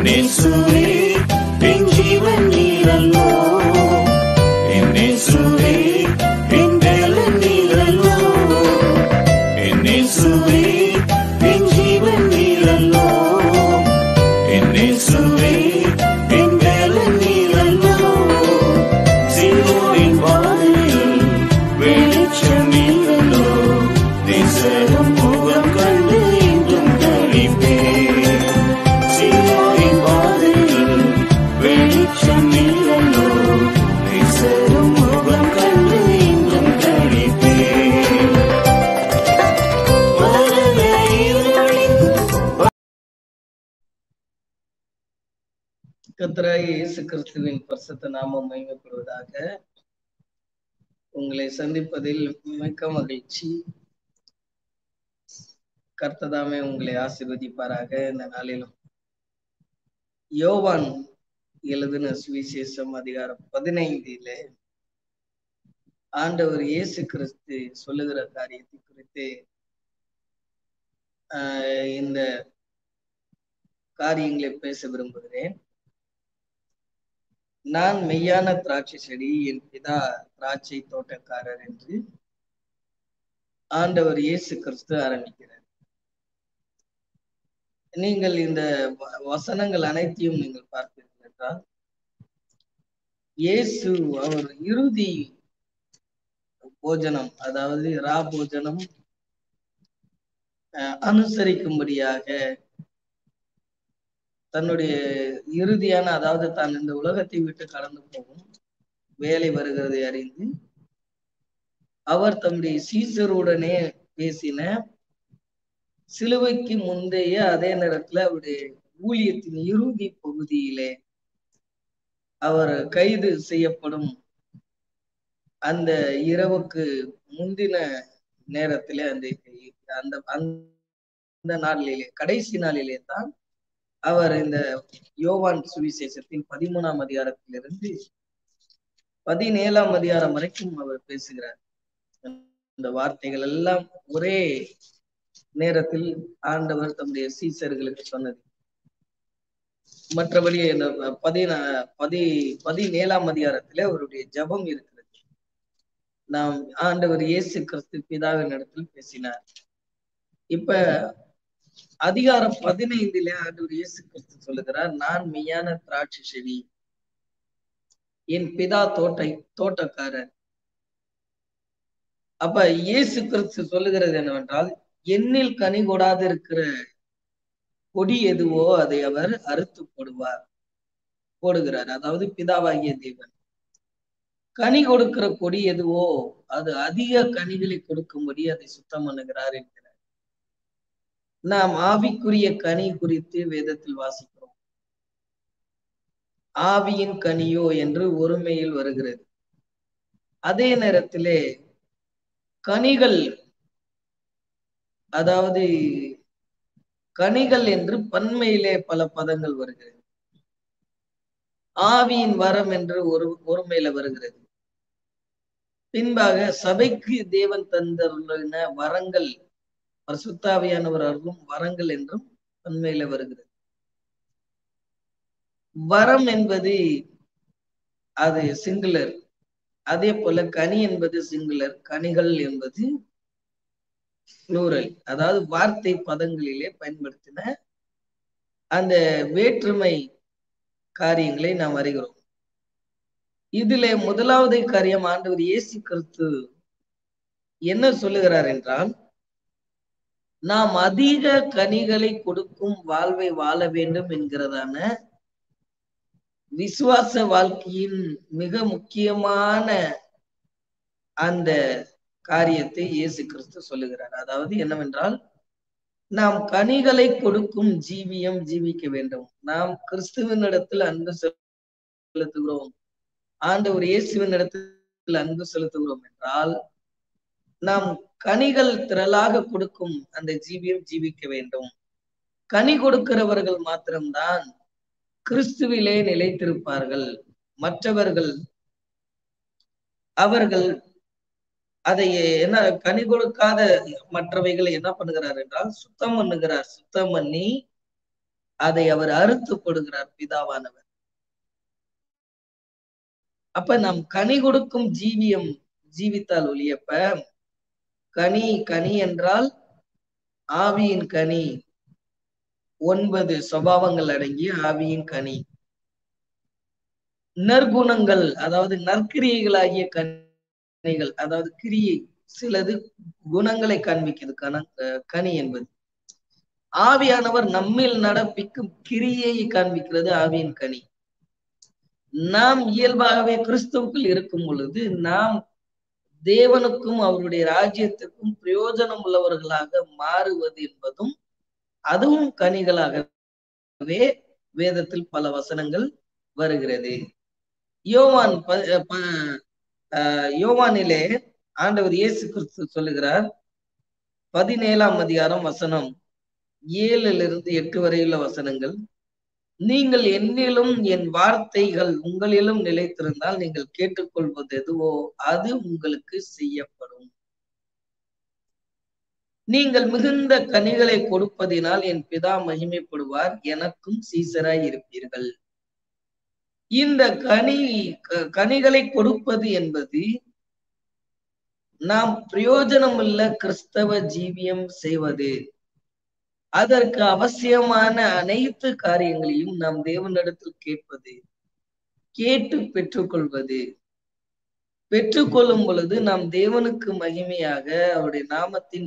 என்னேசுவே என் ஜீவன் நீரல்லோ என்னேசுவே என் வேலன் நீரல்லோ என்னேசுவே என் ஜீவன் நீரல்லோ என்னேசுவே என் வேலன் நீரல்லோ சிலுவையின் பாதையில் வெளிச்சம் நீரல்லோ தேசரும் முகம் கண்டு இன்றும் கழிப்பேன் சிலுவையின் பாதையில் வெளிச்சம் நீரல்லோ தேசரும் முகம் கண்டு இன்றும் கழிப்பேன் மரண இருளின் கர்த்தராகிய இயேசு கிறிஸ்துவின் பரிசுத்த நாமம் மகிமைப்படுவதாக உங்களை சந்திப்பதில் மிக்க மகிழ்ச்சி கர்த்ததாமே உங்களை ஆசீர்வதிப்பாராக இந்த நாளிலும் யோவான் எழுதின சுவிசேஷம் அதிகாரம் பதினைந்திலே ஆண்டவர் இயேசு கிறிஸ்து சொல்லுகிற காரியத்தை குறித்து ஆஹ் இந்த காரியங்களை பேச விரும்புகிறேன் நான் மெய்யான திராட்சை செடி என் பிதா திராட்சை தோட்டக்காரர் என்று ஆண்டவர் இயேசு கிறிஸ்து ஆரம்பிக்கிறார் நீங்கள் இந்த வ- வசனங்கள் அனைத்தையும் நீங்கள் பார்ப்பீர்கள் என்றால் இயேசு அவர் இறுதி போஜனம் அதாவது ரா போஜனம் அஹ், அனுசரிக்கும்படியாக தன்னுடைய இறுதியான அதாவது தான் இந்த உலகத்தை விட்டு கடந்து போகும் வேலை வருகிறதை அறிந்து அவர் தம்முடைய சீசருடனே பேசின சிலுவைக்கு முந்தைய அதே நேரத்துல அவருடைய ஊழியத்தின் இறுதி பகுதியிலே அவர் கைது செய்யப்படும் அந்த இரவுக்கு முந்தின நேரத்திலே அந்த அந்த அந்த நாளிலே கடைசி நாளிலே தான் அவர் இந்த யோவான் சுவிசேஷத்தின் பதிமூணாம் அதிகாரத்திலிருந்து பதினேழாம் அதிகாரம் வரைக்கும் அவர் பேசுகிறார் இந்த வார்த்தைகள் எல்லாம் ஒரே நேரத்தில் ஆண்டவர் தம்முடைய சீசர்களுக்கு சொன்னது மற்றபடி இந்த பதினா பதி பதினேழாம் அதிகாரத்திலே அவருடைய ஜெபம் இருக்கிறது நாம் ஆண்டவர் இயேசு கிறிஸ்து பிதாவின் இடத்தில் பேசினார் இப்ப அதிகாரம் பதினைந்துல ஆண்டவர் இயேசு கிறிஸ்து சொல்லுகிறார் நான் மெய்யான திராட்சை செடி என் பிதா தோட்டை தோட்டக்காரர் அப்ப இயேசு கிறிஸ்து சொல்லுகிறது என்னவென்றால் என்னில் கனி கொடாது இருக்கிற கொடி எதுவோ அதை அவர் அறுத்து போடுவார் போடுகிறார் அதாவது பிதாவாகிய தேவன் கனி கொடுக்கிற கொடி எதுவோ அது அதிக கனிகளை கொடுக்கும்படி அதை சுத்தம் பண்ணுகிறார் என்கிறார் நாம் ஆவிக்குரிய கனி குறித்து வேதத்தில் வாசிக்கிறோம் ஆவியின் கனியோ என்று ஒருமையில் வருகிறது அதே நேரத்திலே கனிகள் அதாவது கனிகள் என்று பன்மையிலே பல பதங்கள் வருகிறது ஆவியின் வரம் என்று ஒரு ஒருமையில வருகிறது பின்பாக சபைக்கு தேவன் தந்துள்ள வரங்கள் பரிசுத்தாவியானவர் அருளும் வரங்கள் என்றும் பன்மையில வருகிறது வரம் என்பது அது சிங்குலர் அதே போல கனி என்பது சிங்குலர் கனிகள் என்பது புளூரல் அதாவது வார்த்தை பதங்களிலே பயன்படுத்தின அந்த வேற்றுமை காரியங்களை நாம் அறிகிறோம் இதிலே முதலாவது காரியம் ஆண்டவர் இயேசு கிறிஸ்து என்ன சொல்லுகிறார் என்றால் நாம் அதிக கனிகளை கொடுக்கும் வாழ்வை வாழ வேண்டும் என்கிறதான விசுவாச வாழ்க்கையின் மிக முக்கியமான அந்த காரியத்தை இயேசு கிறிஸ்து சொல்லுகிறார் அதாவது என்னவென்றால் நாம் கனிகளை கொடுக்கும் ஜீவியம் ஜீவிக்க வேண்டும் நாம் கிறிஸ்துவின் இடத்தில் அன்பு செலுத்துகிறோம் ஆண்டவர் இயேசுவின் இடத்தில் அன்பு செலுத்துகிறோம் என்றால் நாம் கனிகள் திரளாக கொடுக்கும் அந்த ஜீவியம் ஜீவிக்க வேண்டும் கனி கொடுக்கிறவர்கள் மாத்திரம்தான் கிறிஸ்துவிலே நிலைத்திருப்பார்கள் மற்றவர்கள் அவர்கள் அதை என்ன கனி கொடுக்காத மற்றவைகளை என்ன பண்ணுகிறார் என்றால் சுத்தம் பண்ணுகிறார் சுத்தம் பண்ணி அதை அவர் அறுத்து போடுகிறார் பிதாவானவர் அப்ப நாம் கனி கொடுக்கும் ஜீவியம் ஜீவித்தால் ஒழியப்ப கனி கனி என்றால் ஆவியின் கனி ஒன்பது சுபாவங்கள் அடங்கிய ஆவியின் கனி நற்குணங்கள் அதாவது நற்கிரியைகளாகிய கனிகள் அதாவது கிரியை சிலது குணங்களை காண்பிக்கிறது கன கனி என்பது ஆவியானவர் நம்மில் நடப்பிக்கும் கிரியையை காண்பிக்கிறது ஆவியின் கனி நாம் இயல்பாகவே கிறிஸ்துவுக்குள் இருக்கும் பொழுது நாம் தேவனுக்கும் அவருடைய ராஜ்யத்துக்கும் பிரயோஜனம் உள்ளவர்களாக மாறுவது என்பதும் அதுவும் கனிகளாகவே வேதத்தில் பல வசனங்கள் வருகிறது யோவான் யோவானிலே ஆண்டவர் இயேசு கிறிஸ்து சொல்லுகிறார் பதினேழாம் அதிகாரம் வசனம் ஏழுல இருந்து எட்டு வரையுள்ள வசனங்கள் நீங்கள் என்னிலும் என் வார்த்தைகள் உங்களிலும் நிலைத்திருந்தால் நீங்கள் கேட்டுக்கொள்வது எதுவோ அது உங்களுக்கு செய்யப்படும் நீங்கள் மிகுந்த கனிகளை கொடுப்பதினால் என் பிதா மகிமைப்படுவார் எனக்கும் சீசராய் இருப்பீர்கள் இந்த கனி கனிகளை கொடுப்பது என்பது நாம் பிரயோஜனமுள்ள கிறிஸ்தவ ஜீவியம் செய்வது அதற்கு அவசியமான அனைத்து காரியங்களையும் நாம் தேவனிடத்தில் கேட்பது கேட்டு பெற்றுக்கொள்வது பெற்றுக்கொள்ளும் பொழுது நாம் தேவனுக்கு மகிமையாக அவருடைய நாமத்தின்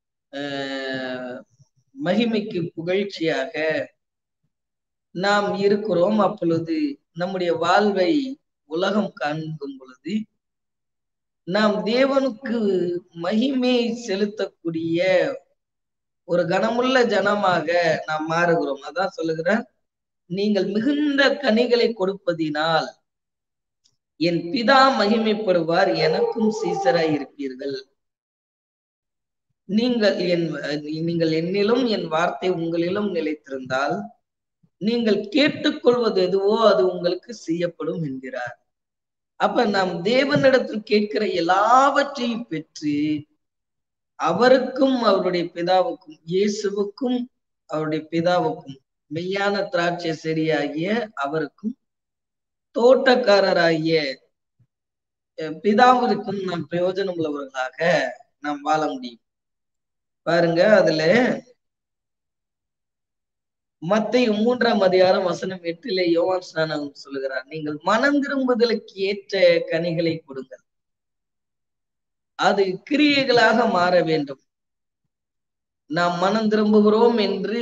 மகிமைக்கு புகழ்ச்சியாக நாம் இருக்கிறோம் அப்பொழுது நம்முடைய வாழ்வை உலகம் காண்கும் பொழுது நாம் தேவனுக்கு மகிமை செலுத்தக்கூடிய ஒரு கனமுள்ள ஜனமாக நாம் மாறுகிறோம் அதான் சொல்லுகிற நீங்கள் மிகுந்த கனிகளை கொடுப்பதினால் என் பிதா மகிமைப்படுவார் எனக்கும் சீசராய் இருப்பீர்கள் நீங்கள் என் நீங்கள் என்னிலும் என் வார்த்தை உங்களிலும் நிலைத்திருந்தால் நீங்கள் கேட்டுக்கொள்வது எதுவோ அது உங்களுக்கு செய்யப்படும் என்கிறார் அப்ப நாம் தேவனிடத்தில் கேட்கிற எல்லாவற்றையும் பெற்று அவருக்கும் அவருடைய பிதாவுக்கும் இயேசுவுக்கும் அவருடைய பிதாவுக்கும் மெய்யான திராட்சை செடியாகிய அவருக்கும் தோட்டக்காரராகிய பிதாவிற்கும் நாம் பிரயோஜனம் உள்ளவர்களாக நாம் வாழ முடியும் பாருங்க அதுல மத்திய மூன்றாம் அதிகாரம் வசனம் எட்டிலே யோவான் ஸ்நானம் சொல்லுகிறார் நீங்கள் மனம் திரும்புதலுக்கு ஏற்ற கனிகளை கொடுங்கள் அது கிரியைகளாக மாற வேண்டும் நாம் மனம் திரும்புகிறோம் என்று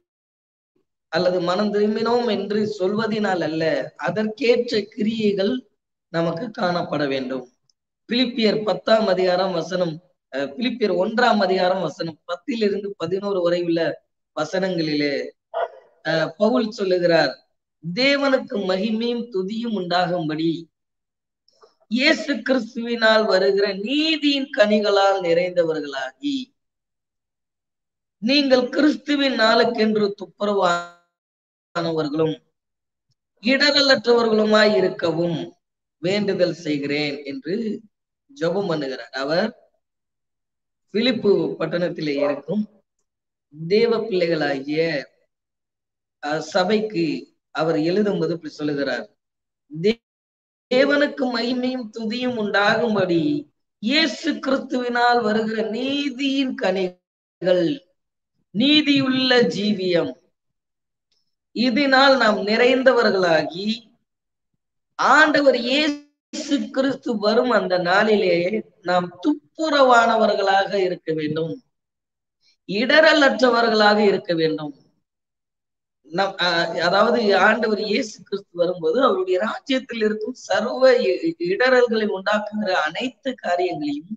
அல்லது மனம் திரும்பினோம் என்று சொல்வதனால் அல்ல அதற்கேற்ற கிரியைகள் நமக்கு காணப்பட வேண்டும் பிலிப்பியர் பத்தாம் அதிகாரம் வசனம் பிலிப்பியர் ஒன்றாம் அதிகாரம் வசனம் பத்திலிருந்து பதினோரு வரை உள்ள வசனங்களிலே பவுல் சொல்லுகிறார் தேவனுக்கு மகிமையும் துதியும் உண்டாகும்படி இயேசு கிறிஸ்துவினால் வருகிற நீதியின் கனிகளால் நிறைந்தவர்களாகி நீங்கள் கிறிஸ்துவின் நாளுக்கென்று துப்புரவானவர்களும் இடரலற்றவர்களுமாய் இருக்கவும் வேண்டுதல் செய்கிறேன் என்று ஜபம் பண்ணுகிறார் அவர் பிலிப்பு பட்டணத்திலே இருக்கும் தேவ பிள்ளைகளாகிய சபைக்கு அவர் எழுதும்போது இப்படி சொல்லுகிறார் தேவனுக்கு மகிமையும் துதியும் உண்டாகும்படி இயேசு கிறிஸ்துவினால் வருகிற நீதியின் கனிகள் நீதியுள்ள ஜீவியம் இதனால் நாம் நிறைந்தவர்களாகி ஆண்டவர் இயேசு கிறிஸ்து வரும் அந்த நாளிலே நாம் துப்புரவானவர்களாக இருக்க வேண்டும் இடரலற்றவர்களாக இருக்க வேண்டும் நம் அதாவது ஆண்டவர் இயேசு கிறிஸ்து வரும்போது அவருடைய ராஜ்யத்தில் இருக்கும் சர்வ இடரல்களை உண்டாக்குகிற அனைத்து காரியங்களையும்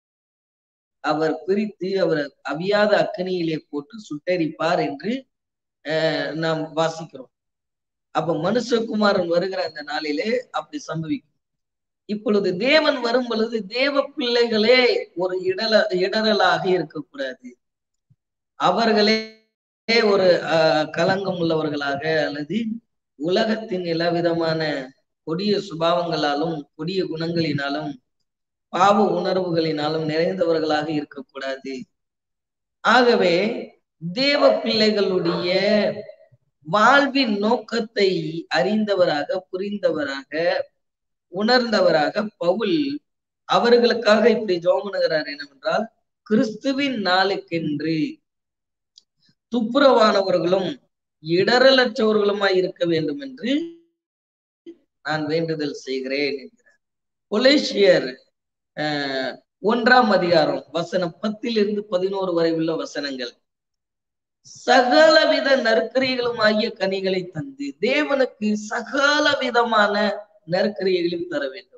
அவர் பிரித்து அவர் அவியாத அக்கனியிலே போட்டு சுட்டரிப்பார் என்று நாம் வாசிக்கிறோம் அப்ப மனுஷகுமாரன் வருகிற அந்த நாளிலே அப்படி சம்பவிக்கும் இப்பொழுது தேவன் வரும் பொழுது தேவ பிள்ளைகளே ஒரு இடல இடரலாக இருக்கக்கூடாது அவர்களே ஒரு கலங்கம் உள்ளவர்களாக அல்லது உலகத்தின் எல்லா விதமான கொடிய சுபாவங்களாலும் கொடிய குணங்களினாலும் பாவ உணர்வுகளினாலும் நிறைந்தவர்களாக இருக்கக்கூடாது ஆகவே தேவ பிள்ளைகளுடைய வாழ்வின் நோக்கத்தை அறிந்தவராக புரிந்தவராக உணர்ந்தவராக பவுல் அவர்களுக்காக இப்படி ஜெபம் பண்ணுகிறார் என்னவென்றால் கிறிஸ்துவின் நாளுக்கென்று துப்புரவானவர்களும் இடரலற்றவர்களுமாய் இருக்க வேண்டும் என்று நான் வேண்டுதல் செய்கிறேன் என்கிறார் கொலேசியர் ஆஹ் ஒன்றாம் அதிகாரம் வசனம் பத்திலிருந்து பதினோரு வரை உள்ள வசனங்கள் சகலவித நற்கரிகளும் ஆகிய கனிகளை தந்து தேவனுக்கு சகல விதமான நற்கரியைகளையும் தர வேண்டும்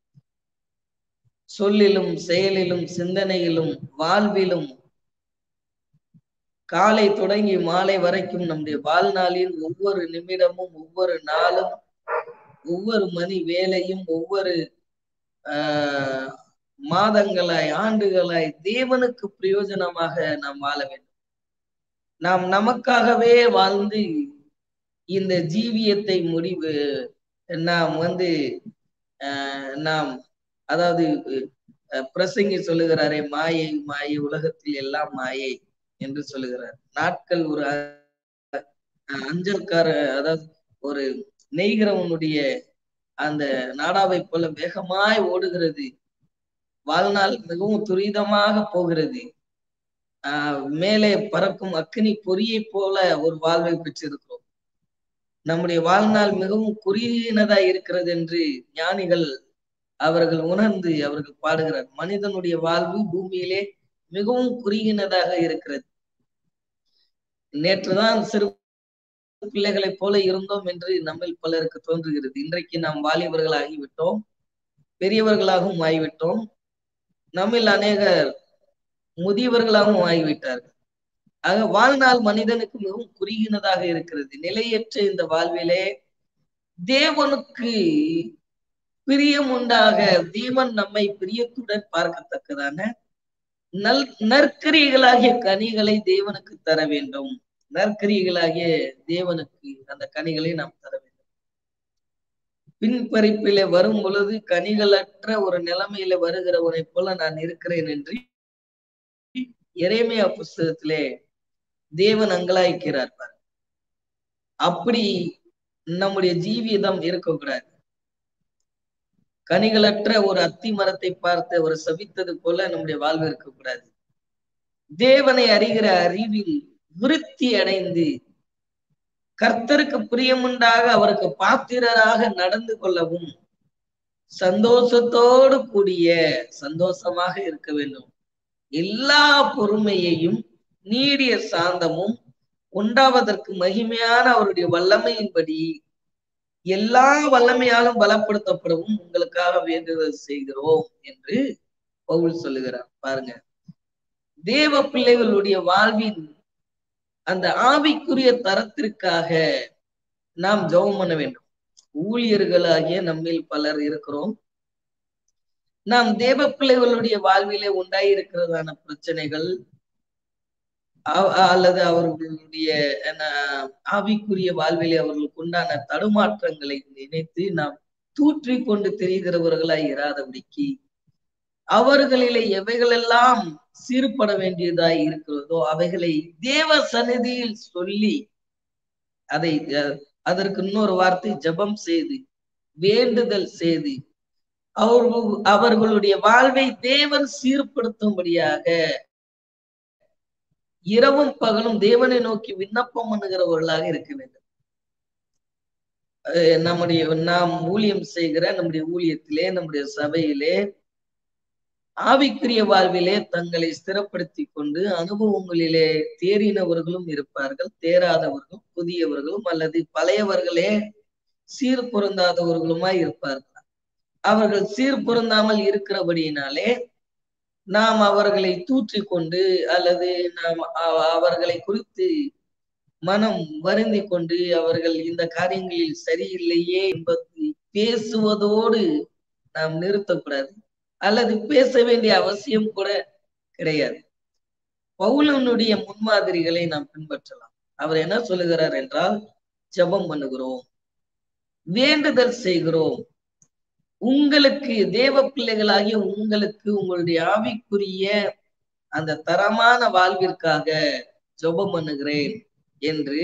சொல்லிலும் செயலிலும் சிந்தனையிலும் வாழ்விலும் காலை தொடங்கி மாலை வரைக்கும் நம்முடைய வாழ்நாளின் ஒவ்வொரு நிமிடமும் ஒவ்வொரு நாளும் ஒவ்வொரு மணி வேலையும் ஒவ்வொரு ஆஹ் மாதங்களாய் ஆண்டுகளாய் தேவனுக்கு பிரயோஜனமாக நாம் வாழ வேண்டும் நாம் நமக்காகவே வாழ்ந்து இந்த ஜீவியத்தை முடிவு நாம் வந்து ஆஹ் நாம் அதாவது அஹ் பிரசங்கி சொல்லுகிறாரே மாயை மாயை உலகத்தில் எல்லாம் மாயை என்று சொல்லுகிறார் நாட்கள் ஒரு அஹ், அஞ்சல்கார அதாவது ஒரு நெய்கிறவனுடைய அந்த நாடாவை போல வேகமாய் ஓடுகிறது வாழ்நாள் மிகவும் துரிதமாக போகிறது ஆஹ் மேலே பறக்கும் அக்கினி பொறியை போல ஒரு வாழ்வை பெற்றிருக்கிறோம் நம்முடைய வாழ்நாள் மிகவும் குறுகினதா இருக்கிறது என்று ஞானிகள் அவர்கள் உணர்ந்து அவர்கள் பாடுகிறார் மனிதனுடைய வாழ்வு பூமியிலே மிகவும் குறுகினதாக இருக்கிறது நேற்றுதான் சிறு பிள்ளைகளைப் போல இருந்தோம் என்று நம்மில் பலருக்கு தோன்றுகிறது இன்றைக்கு நாம் வாலிபர்கள் ஆகிவிட்டோம் பெரியவர்களாகவும் ஆகிவிட்டோம் நம்மில் அநேகர் முதியவர்களாகவும் ஆகிவிட்டார்கள் ஆக வாழ்நாள் மனிதனுக்கு மிகவும் குறுகினதாக இருக்கிறது நிலையற்ற இந்த வாழ்விலே தேவனுக்கு பிரியம் உண்டாக தேவன் நம்மை பிரியத்துடன் பார்க்கத்தக்கதான நல் நற்கரிகளாகிய கனிகளை தேவனுக்கு தர வேண்டும் நற்கரிகளாகிய தேவனுக்கு அந்த கனிகளை நாம் தர வேண்டும் பின்பறிப்பிலே வரும் பொழுது கனிகளற்ற ஒரு நிலைமையில வருகிறவனை போல நான் இருக்கிறேன் என்று எரேமியா புஸ்தகத்திலே தேவன் அங்கலாய்க்கிறார் பாரு அப்படி நம்முடைய ஜீவிதம் இருக்கக்கூடாது கனிகளற்ற ஒரு அத்தி மரத்தை பார்த்து அவர் சபித்தது போல நம்முடைய வாழ்வு இருக்கக்கூடாது தேவனை அறிகிற அறிவில் விருத்தி அடைந்து கர்த்தருக்கு பிரியமுண்டாக அவருக்கு பாத்திரராக நடந்து கொள்ளவும் சந்தோஷத்தோடு கூடிய சந்தோஷமாக இருக்க வேண்டும் எல்லா பொறுமையையும் நீடிய சாந்தமும் உண்டாவதற்கு மகிமையான அவருடைய வல்லமையின்படி எல்லா வல்லமையாலும் பலப்படுத்தப்படவும் உங்களுக்காக வேண்டுதல் செய்கிறோம் என்று பவுல் சொல்லுகிறார் பாருங்க தேவ பிள்ளைகளுடைய வாழ்வின் அந்த ஆவிக்குரிய தரத்திற்காக நாம் ஜெபம் பண்ண வேண்டும் ஊழியர்களாகிய நம்மில் பலர் இருக்கிறோம் நாம் தேவ பிள்ளைகளுடைய வாழ்விலே உண்டாயிருக்கிறதான பிரச்சனைகள் அல்லது அவர்களுடைய ஆவிக்குரிய வாழ்விலே அவர்களுக்கு உண்டான தடுமாற்றங்களை நினைத்து நாம் தூற்றி கொண்டு தெரிகிறவர்களாய் இராதபடிக்கு அவர்களிலே எவைகளெல்லாம் சீர்பட வேண்டியதாய் இருக்கிறதோ அவைகளை தேவ சந்நிதியில் சொல்லி அதை அதற்கு இன்னொரு வார்த்தை ஜபம் செய்து வேண்டுதல் செய்து அவர்கள் அவர்களுடைய வாழ்வை தேவன் சீர்படுத்தும்படியாக இரவும் பகலும் தேவனை நோக்கி விண்ணப்பம் பண்ணுகிறவர்களாக இருக்க வேண்டும் நம்முடைய நாம் ஊழியம் செய்கிற நம்முடைய ஊழியத்திலே நம்முடைய சபையிலே ஆவிக்குரிய வாழ்விலே தங்களை ஸ்திரப்படுத்தி கொண்டு அனுபவங்களிலே தேறினவர்களும் இருப்பார்கள் தேராதவர்களும் புதியவர்களும் அல்லது பழையவர்களே சீர் பொருந்தாதவர்களுமாய் இருப்பார்கள் அவர்கள் சீர் பொருந்தாமல் இருக்கிறபடியினாலே நாம் அவர்களை தூற்றி கொண்டு அல்லது நாம் அவர்களை குறித்து மனம் வருந்தி கொண்டு அவர்கள் இந்த காரியங்களில் சரியில்லையே என்பதை பேசுவதோடு நாம் நிறுத்தக்கூடாது அல்லது பேச வேண்டிய அவசியம் கூட கிடையாது பவுலனுடைய முன்மாதிரிகளை நாம் பின்பற்றலாம் அவர் என்ன சொல்லுகிறார் என்றால் ஜபம் பண்ணுகிறோம் வேண்டுதல் செய்கிறோம் உங்களுக்கு தேவ பிள்ளைகளாகிய உங்களுக்கு உங்களுடைய ஆவிக்குரிய அந்த தரமான வாழ்விற்காக ஜெபம் பண்ணுகிறேன் என்று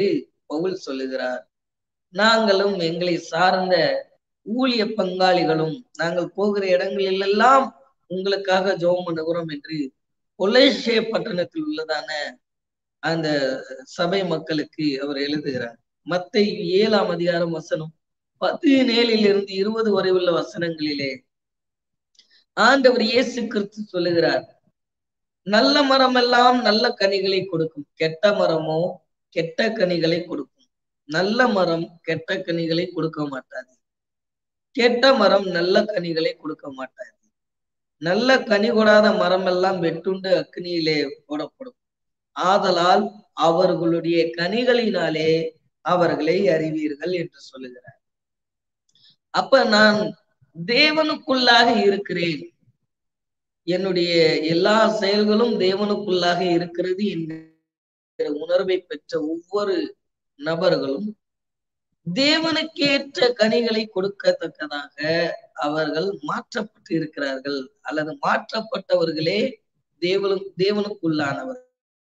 பவுல் சொல்லுகிறார் நாங்களும் எங்களை சார்ந்த ஊழிய பங்காளிகளும் நாங்கள் போகிற இடங்களில் எல்லாம் உங்களுக்காக ஜெபம் பண்ணுகிறோம் என்று கொலேஷே பட்டணத்தில் உள்ளதான அந்த சபை மக்களுக்கு அவர் எழுதுகிறார் மத்தை ஏழாம் அதிகாரம் வசனம் பதினேழில் இருந்து இருபது வரை உள்ள வசனங்களிலே ஆண்டவர் இயேசு கிறிஸ்து சொல்லுகிறார் நல்ல மரம் எல்லாம் நல்ல கனிகளை கொடுக்கும் கெட்ட மரமோ கெட்ட கனிகளை கொடுக்கும் நல்ல மரம் கெட்ட கனிகளை கொடுக்க மாட்டாது கெட்ட மரம் நல்ல கனிகளை கொடுக்க மாட்டாது நல்ல கனி கொடாத மரம் எல்லாம் வெட்டுண்டு அக்னியிலே போடப்படும் ஆதலால் அவர்களுடைய கனிகளினாலே அவர்களை அறிவீர்கள் என்று சொல்லுகிறார் அப்ப நான் தேவனுக்குள்ளாக இருக்கிறேன் என்னுடைய எல்லா செயல்களும் தேவனுக்குள்ளாக இருக்கிறது என்கிற உணர்வை பெற்ற ஒவ்வொரு நபர்களும் தேவனுக்கேற்ற கனிகளை கொடுக்கத்தக்கதாக அவர்கள் மாற்றப்பட்டு இருக்கிறார்கள் அல்லது மாற்றப்பட்டவர்களே தேவனு தேவனுக்குள்ளானவர்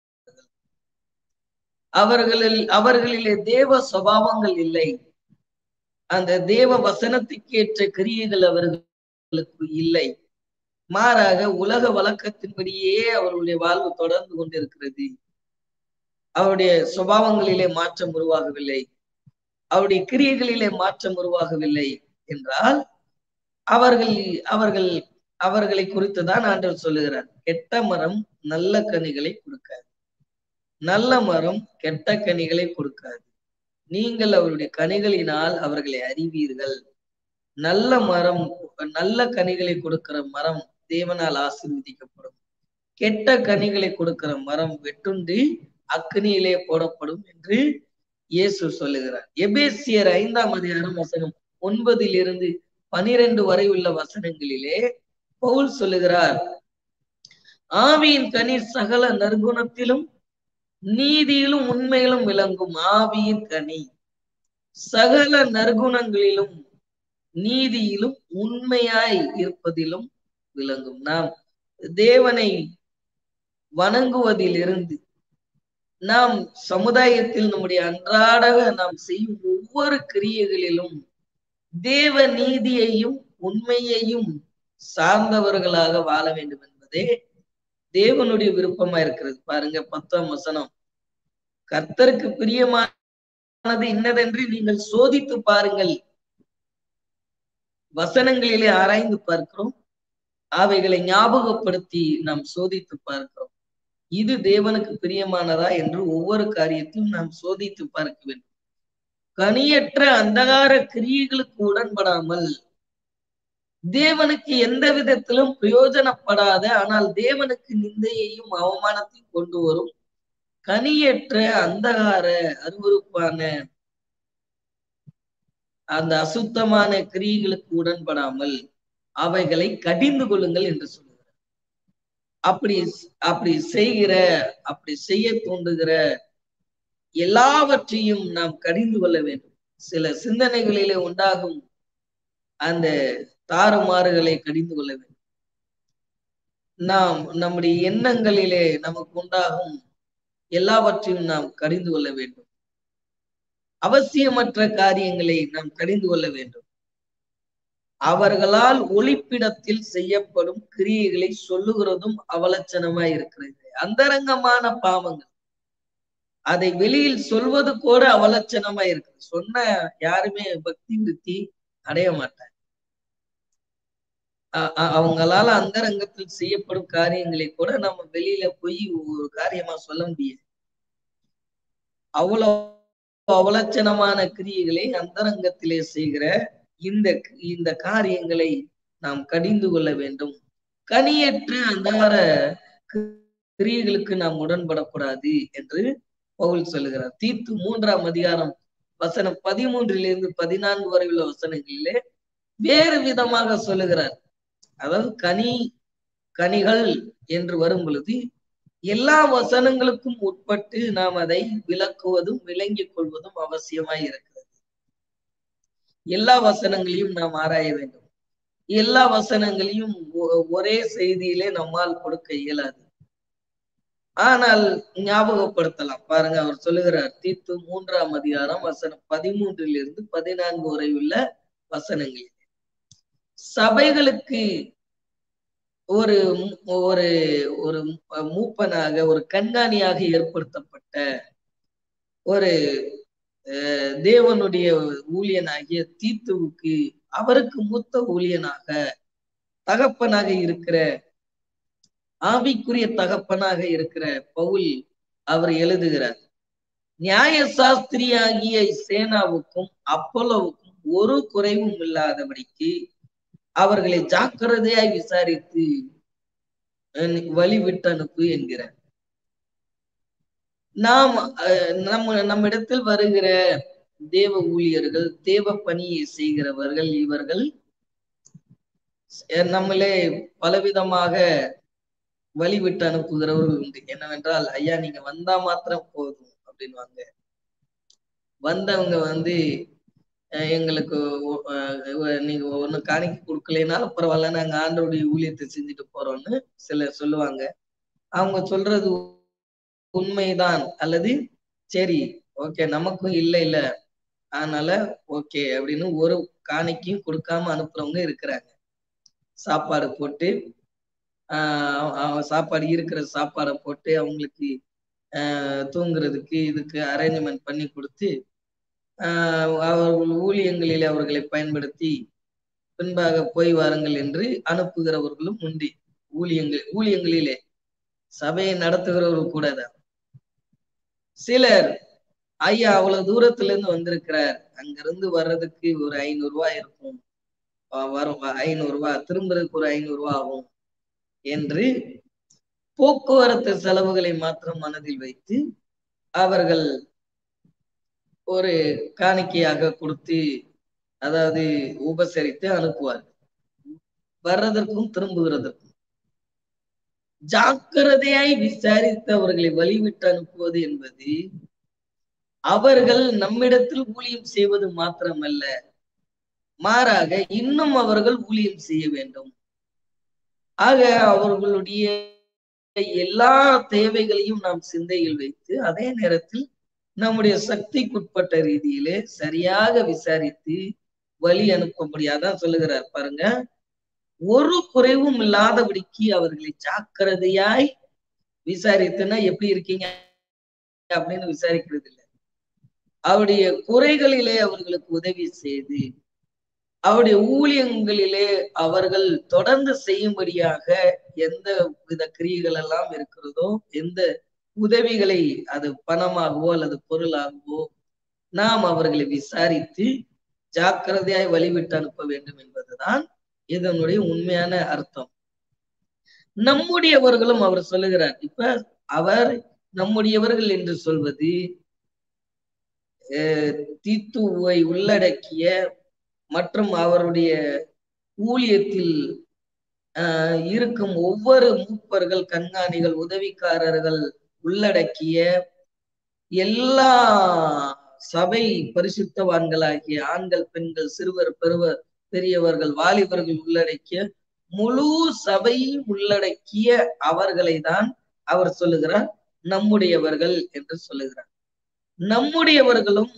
அவர்களில் அவர்களிலே தேவ சுபாவங்கள் இல்லை அந்த தேவ வசனத்துக்கேற்ற கிரியைகள் அவர்களுக்கு இல்லை மாறாக உலக வழக்கத்தின்படியே அவர்களுடைய வாழ்வு தொடர்ந்து கொண்டிருக்கிறது அவருடைய சுபாவங்களிலே மாற்றம் உருவாகவில்லை அவருடைய கிரியைகளிலே மாற்றம் உருவாகவில்லை என்றால் அவர்கள் அவர்கள் அவர்களை குறித்து தான் ஆண்டவர் சொல்லுகிறார் கெட்ட மரம் நல்ல கனிகளை கொடுக்காது நல்ல மரம் கெட்ட கனிகளை கொடுக்காது நீங்கள் அவருடைய கனிகளினால் அவர்களை அறிவீர்கள் நல்ல மரம் நல்ல கனிகளை கொடுக்கிற மரம் தேவனால் ஆசீர்வதிக்கப்படும் கெட்ட கனிகளை கொடுக்கிற மரம் வெட்டுண்டு அக்னியிலே போடப்படும் என்று இயேசு சொல்லுகிறார் எபேசியர் ஐந்தாம் அதிகாரம் வசனம் ஒன்பதில் இருந்து பனிரெண்டு வரை உள்ள வசனங்களிலே பவுல் சொல்லுகிறார் ஆவியின் கனி சகல நற்குணத்திலும் நீதியிலும் உண்மையிலும் விளங்கும் ஆவியின் கனி சகல நற்குணங்களிலும் நீதியிலும் உண்மையாய் இருப்பதிலும் விளங்கும் நாம் தேவனை வணங்குவதிலிருந்து நாம் சமுதாயத்தில் நம்முடைய அன்றாட நாம் செய்யும் ஒவ்வொரு கிரியைகளிலும் தேவ நீதியையும் உண்மையையும் சார்ந்தவர்களாக வாழ வேண்டும் என்பதே தேவனுடைய விருப்பமா இருக்கிறது பாருங்க பத்தாம் வசனம் கர்த்தருக்கு பிரியமானது இன்னதென்று நீங்கள் சோதித்து பாருங்கள் வசனங்களிலே ஆராய்ந்து பார்க்கிறோம் அவைகளை ஞாபகப்படுத்தி நாம் சோதித்து பார்க்கிறோம் இது தேவனுக்கு பிரியமானதா என்று ஒவ்வொரு காரியத்தையும் நாம் சோதித்து பார்க்க வேண்டும் கனியற்ற அந்தகார கிரியைகளுக்கு உடன்படாமல் தேவனுக்கு எந்த விதத்திலும் பிரயோஜனப்படாத ஆனால் தேவனுக்கு நிந்தையையும் அவமானத்தையும் கொண்டு வரும் கனியற்ற அந்தகார அருவருப்பான அந்த அசுத்தமான கிரியைகளுக்கு உடன்படாமல் அவைகளை கடிந்து கொள்ளுங்கள் என்று சொல்லுகிறார் அப்படி அப்படி செய்கிற அப்படி செய்ய தூண்டுகிற எல்லாவற்றையும் நாம் கடிந்து கொள்ள வேண்டும் சில சிந்தனைகளிலே உண்டாகும் அந்த தாறுமாறுகளை கடிந்து கொள்ள வேண்டும் நாம் நம்முடைய எண்ணங்களிலே நமக்கு உண்டாகும் எல்லாவற்றையும் நாம் கடிந்து கொள்ள வேண்டும் அவசியமற்ற காரியங்களை நாம் கடிந்து கொள்ள வேண்டும் அவர்களால் ஒளிப்பிடத்தில் செய்யப்படும் கிரியைகளை சொல்லுகிறதும் அவலட்சணமாய் இருக்கிறது அந்தரங்கமான பாவங்கள் அதை வெளியில் சொல்வது கூட அவலட்சணமா இருக்கு சொன்ன யாருமே பக்தி விருத்தி அடைய மாட்டாங்க அவங்களால அந்தரங்கத்தில் செய்யப்படும் காரியங்களை கூட நம்ம வெளியில போய் ஒரு காரியமா சொல்ல முடியாது அவ்வளவு அவலட்சணமான கிரியைகளை அந்தரங்கத்திலே செய்கிற இந்த இந்த காரியங்களை நாம் கடிந்து கொள்ள வேண்டும் கனியற்ற அந்தார கிரியைகளுக்கு நாம் உடன்படக்கூடாது என்று பவுல் சொல்லுகிறார் தீத்து மூன்றாம் அதிகாரம் வசனம் பதிமூன்றிலிருந்து பதினான்கு வரை உள்ள வசனங்களிலே வேறு விதமாக சொல்லுகிறார் அதாவது கனி கனிகள் என்று வரும் பொழுது எல்லா வசனங்களுக்கும் உட்பட்டு நாம் அதை விளக்குவதும் விளங்கிக் கொள்வதும் அவசியமாய் இருக்கிறது எல்லா வசனங்களையும் நாம் ஆராய வேண்டும் எல்லா வசனங்களையும் ஒரே செய்தியிலே நம்மால் கொடுக்க இயலாது ஆனால் ஞாபகப்படுத்தலாம் பாருங்க அவர் சொல்லுகிறார் தீத்து மூன்றாம் அதிகாரம் வசனம் பதிமூன்றில் இருந்து பதினான்கு வரை உள்ள வசனங்கள் சபைகளுக்கு ஒரு மு- ஒரு ஒரு மூப்பனாக ஒரு கண்காணியாக ஏற்படுத்தப்பட்ட ஒரு அஹ், தேவனுடைய ஊழியனாகிய தீத்துவுக்கு அவருக்கு மூத்த ஊழியனாக தகப்பனாக இருக்கிற ஆவிக்குரிய தகப்பனாக இருக்கிற பவுல் அவர் எழுதுகிறார் நியாய சாஸ்திரியாகிய சேனாவுக்கும் அப்போலோவுக்கும் ஒரு குறைவும் இல்லாதபடிக்கு அவர்களை ஜாக்கிரதையாய் விசாரித்து அஹ், வழிவிட்டு அனுப்பு என்கிறார் நாம் அஹ், நம்ம நம்மிடத்தில் வருகிற தேவ ஊழியர்கள் தேவ பணியை செய்கிறவர்கள் இவர்கள் அஹ், நம்மளே பலவிதமாக வழிவிட்டு அனுப்புகிறவர்கள் உண்டு என்னவென்றால் ஐயா நீங்க வந்தா மாத்திரம் போதும் அப்படின்வாங்க வந்தவங்க வந்து அஹ், எங்களுக்கு ஒ- அஹ், நீங்க ஒண்ணு காணிக்க கொடுக்கலைனாலும் பரவாயில்ல நாங்க ஆண்டோடைய ஊழியத்தை செஞ்சுட்டு போறோம்னு சிலர் சொல்லுவாங்க அவங்க சொல்றது உண்மைதான் அல்லது சரி ஓகே நமக்கும் இல்லை இல்ல அதனால ஓகே அப்படின்னு ஒரு காணிக்கையும் கொடுக்காம அனுப்புறவங்க இருக்கிறாங்க சாப்பாடு போட்டு ஆஹ் அவ- சாப்பாடு இருக்கிற சாப்பாடை போட்டு அவங்களுக்கு ஆஹ் தூங்குறதுக்கு இதுக்கு அரேஞ்ச்மெண்ட் பண்ணி கொடுத்து ஆஹ் அவர்கள் ஊழியங்களில் அவர்களை பயன்படுத்தி பின்பாக போய் வாருங்கள் என்று அனுப்புகிறவர்களும் உண்டு ஊழியங்கள் ஊழியங்களிலே சபையை நடத்துகிறவர்கள் கூட தான் சிலர் ஐயா அவ்வளவு தூரத்துல இருந்து வந்திருக்கிறார் அங்கிருந்து வர்றதுக்கு ஒரு ஐநூறு ரூபாய் இருக்கும் ஆஹ் வரும் ஐநூறு ரூபாய் திரும்புறதுக்கு ஒரு ஐநூறு ரூபாய் ஆகும் என்று போக்குவரத்து செலவுகளை மாத்திரம் மனதில் வைத்து அவர்கள் ஒரு காணிக்கையாக கொடுத்து அதாவது உபசரித்து அனுப்புவார்கள் வர்றதற்கும் திரும்புகிறதற்கும் ஜாக்கிரதையாய் விசாரித்து அவர்களை வழிவிட்டு அனுப்புவது என்பது அவர்கள் நம்மிடத்தில் ஊழியம் செய்வது மாத்திரமல்ல மாறாக இன்னும் அவர்கள் ஊழியம் செய்ய வேண்டும் ஆக அவர்களுடைய எல்லா தேவைகளையும் நாம் சிந்தையில் வைத்து அதே நேரத்தில் நம்முடைய சக்திக்குட்பட்ட ரீதியிலே சரியாக விசாரித்து வழி அனுப்ப முடியாதான் சொல்லுகிறார் பாருங்க ஒரு குறைவும் இல்லாதபடிக்கு அவர்களை ஜாக்கிரதையாய் விசாரித்துனா எப்படி இருக்கீங்க அப்படின்னு விசாரிக்கிறது இல்லை அவருடைய குறைகளிலே அவர்களுக்கு உதவி செய்து அவருடைய ஊழியங்களிலே அவர்கள் தொடர்ந்து செய்யும்படியாக எந்த வித கிரியைகள் எல்லாம் இருக்கிறதோ எந்த உதவிகளை அது பணமாகவோ அல்லது பொருளாகவோ நாம் அவர்களை விசாரித்து ஜாக்கிரதையாய் வழிவிட்டு அனுப்ப வேண்டும் என்பதுதான் இதனுடைய உண்மையான அர்த்தம் நம்முடையவர்களும் அவர் சொல்லுகிறார் இப்ப அவர் நம்முடையவர்கள் என்று சொல்வது தீத்துவை உள்ளடக்கிய மற்றும் அவருடைய ஊழியத்தில் ஆஹ் இருக்கும் ஒவ்வொரு மூப்பர்கள் கண்காணிகள் உதவிக்காரர்கள் உள்ளடக்கிய எல்லா சபை பரிசுத்தவான்களாகிய ஆண்கள் பெண்கள் சிறுவர் பெருவர் பெரியவர்கள் வாலிபர்கள் உள்ளடக்கிய முழு சபையும் உள்ளடக்கிய அவர்களை தான் அவர் சொல்லுகிறார் நம்முடையவர்கள் என்று சொல்லுகிறார் நம்முடையவர்களும்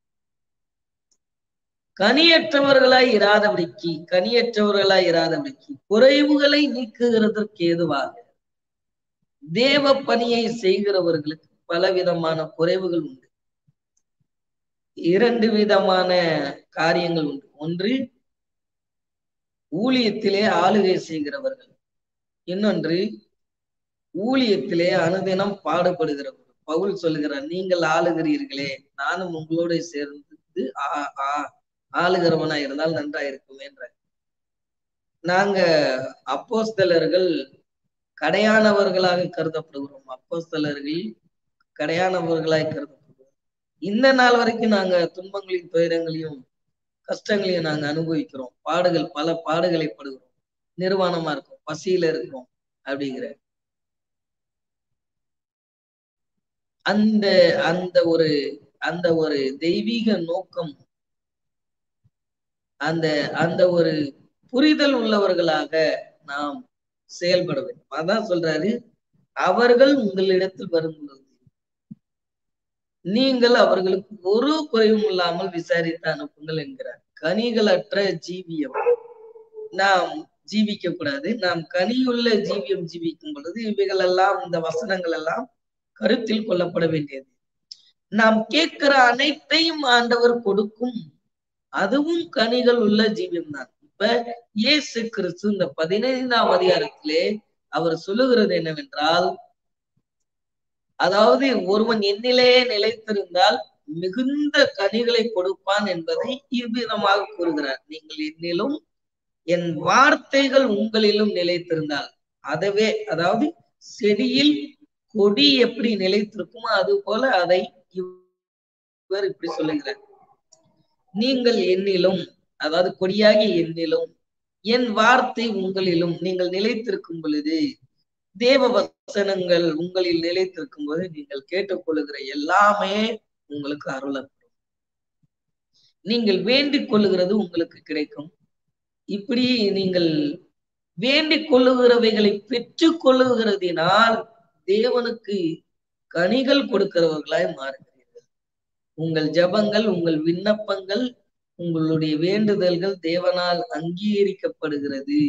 கனியற்றவர்களாய் இராதபடிக்கு கனியற்றவர்களாய் இராதபடிக்கு குறைவுகளை நீக்குகிறதற்கு ஏதுவாக தேவ பணியை செய்கிறவர்களுக்கு பலவிதமான குறைவுகள் உண்டு இரண்டு விதமான காரியங்கள் உண்டு ஒன்று ஊழியத்திலே ஆளுகை செய்கிறவர்கள் இன்னொன்று ஊழியத்திலே அனுதினம் பாடுபடுகிறவர்கள் பவுல் சொல்லுகிறார் நீங்கள் ஆளுகிறீர்களே நானும் உங்களோட சேர்ந்து ஆளுகிறவனா இருந்தால் நன்றா இருக்குமே என்ற நாங்க அப்போஸ்தலர்கள் கடையானவர்களாக கருதப்படுகிறோம் அப்போஸ்தலர்கள் கடையானவர்களாய் கருதப்படுகிறோம் இந்த நாள் வரைக்கும் நாங்க துன்பங்களையும் துயரங்களையும் கஷ்டங்களையும் நாங்க அனுபவிக்கிறோம் பாடுகள் பல பாடுகளை படுகிறோம் நிர்வாணமா இருக்கும் பசியில இருக்கிறோம் அப்படிங்கிற அந்த அந்த ஒரு அந்த ஒரு தெய்வீக நோக்கம் அந்த அந்த ஒரு புரிதல் உள்ளவர்களாக நாம் செயல்பட வேண்டும் அதான் சொல்றாரு அவர்கள் உங்களிடத்தில் வரும்பொழுது நீங்கள் அவர்களுக்கு ஒரு குறைவும் இல்லாமல் விசாரித்து அனுப்புங்கள் என்கிறார் கனிகளற்ற ஜீவியம் நாம் ஜீவிக்க கூடாது நாம் கனியுள்ள ஜீவியம் ஜீவிக்கும் பொழுது இவைகள் எல்லாம் இந்த வசனங்கள் எல்லாம் கருத்தில் கொள்ளப்பட வேண்டியது நாம் கேட்கிற அனைத்தையும் ஆண்டவர் கொடுக்கும் அதுவும் கனிகள் உள்ள ஜீவியம் தான் இப்ப இயேசு கிறிஸ்து இந்த பதினைந்தாம் அதிகாரத்திலே அவர் சொல்லுகிறது என்னவென்றால் அதாவது ஒருவன் என்னிலே நிலைத்திருந்தால் மிகுந்த கனிகளை கொடுப்பான் என்பதை இவ்விதமாக கூறுகிறார் நீங்கள் என்னிலும் என் வார்த்தைகள் உங்களிலும் நிலைத்திருந்தால் அதவே அதாவது செடியில் கொடி எப்படி நிலைத்திருக்குமோ அது போல அதை இவர் இப்படி சொல்லுகிறார் நீங்கள் என்னிலும் அதாவது கொடியாகி என்னிலும் என் வார்த்தை உங்களிலும் நீங்கள் நிலைத்திருக்கும் பொழுது தேவ வசனங்கள் உங்களில் நிலைத்திருக்கும் போது நீங்கள் கேட்டுக்கொள்ளுகிற எல்லாமே உங்களுக்கு அருளப்படும் நீங்கள் வேண்டிக் கொள்ளுகிறது உங்களுக்கு கிடைக்கும் இப்படி நீங்கள் வேண்டிக் கொள்ளுகிறவைகளை பெற்றுக் கொள்ளுகிறதினால் தேவனுக்கு கனிகள் கொடுக்கிறவர்களாய் மாறுகிறீர்கள் உங்கள் ஜபங்கள் உங்கள் விண்ணப்பங்கள் உங்களுடைய வேண்டுதல்கள் தேவனால் அங்கீகரிக்கப்படுகிறது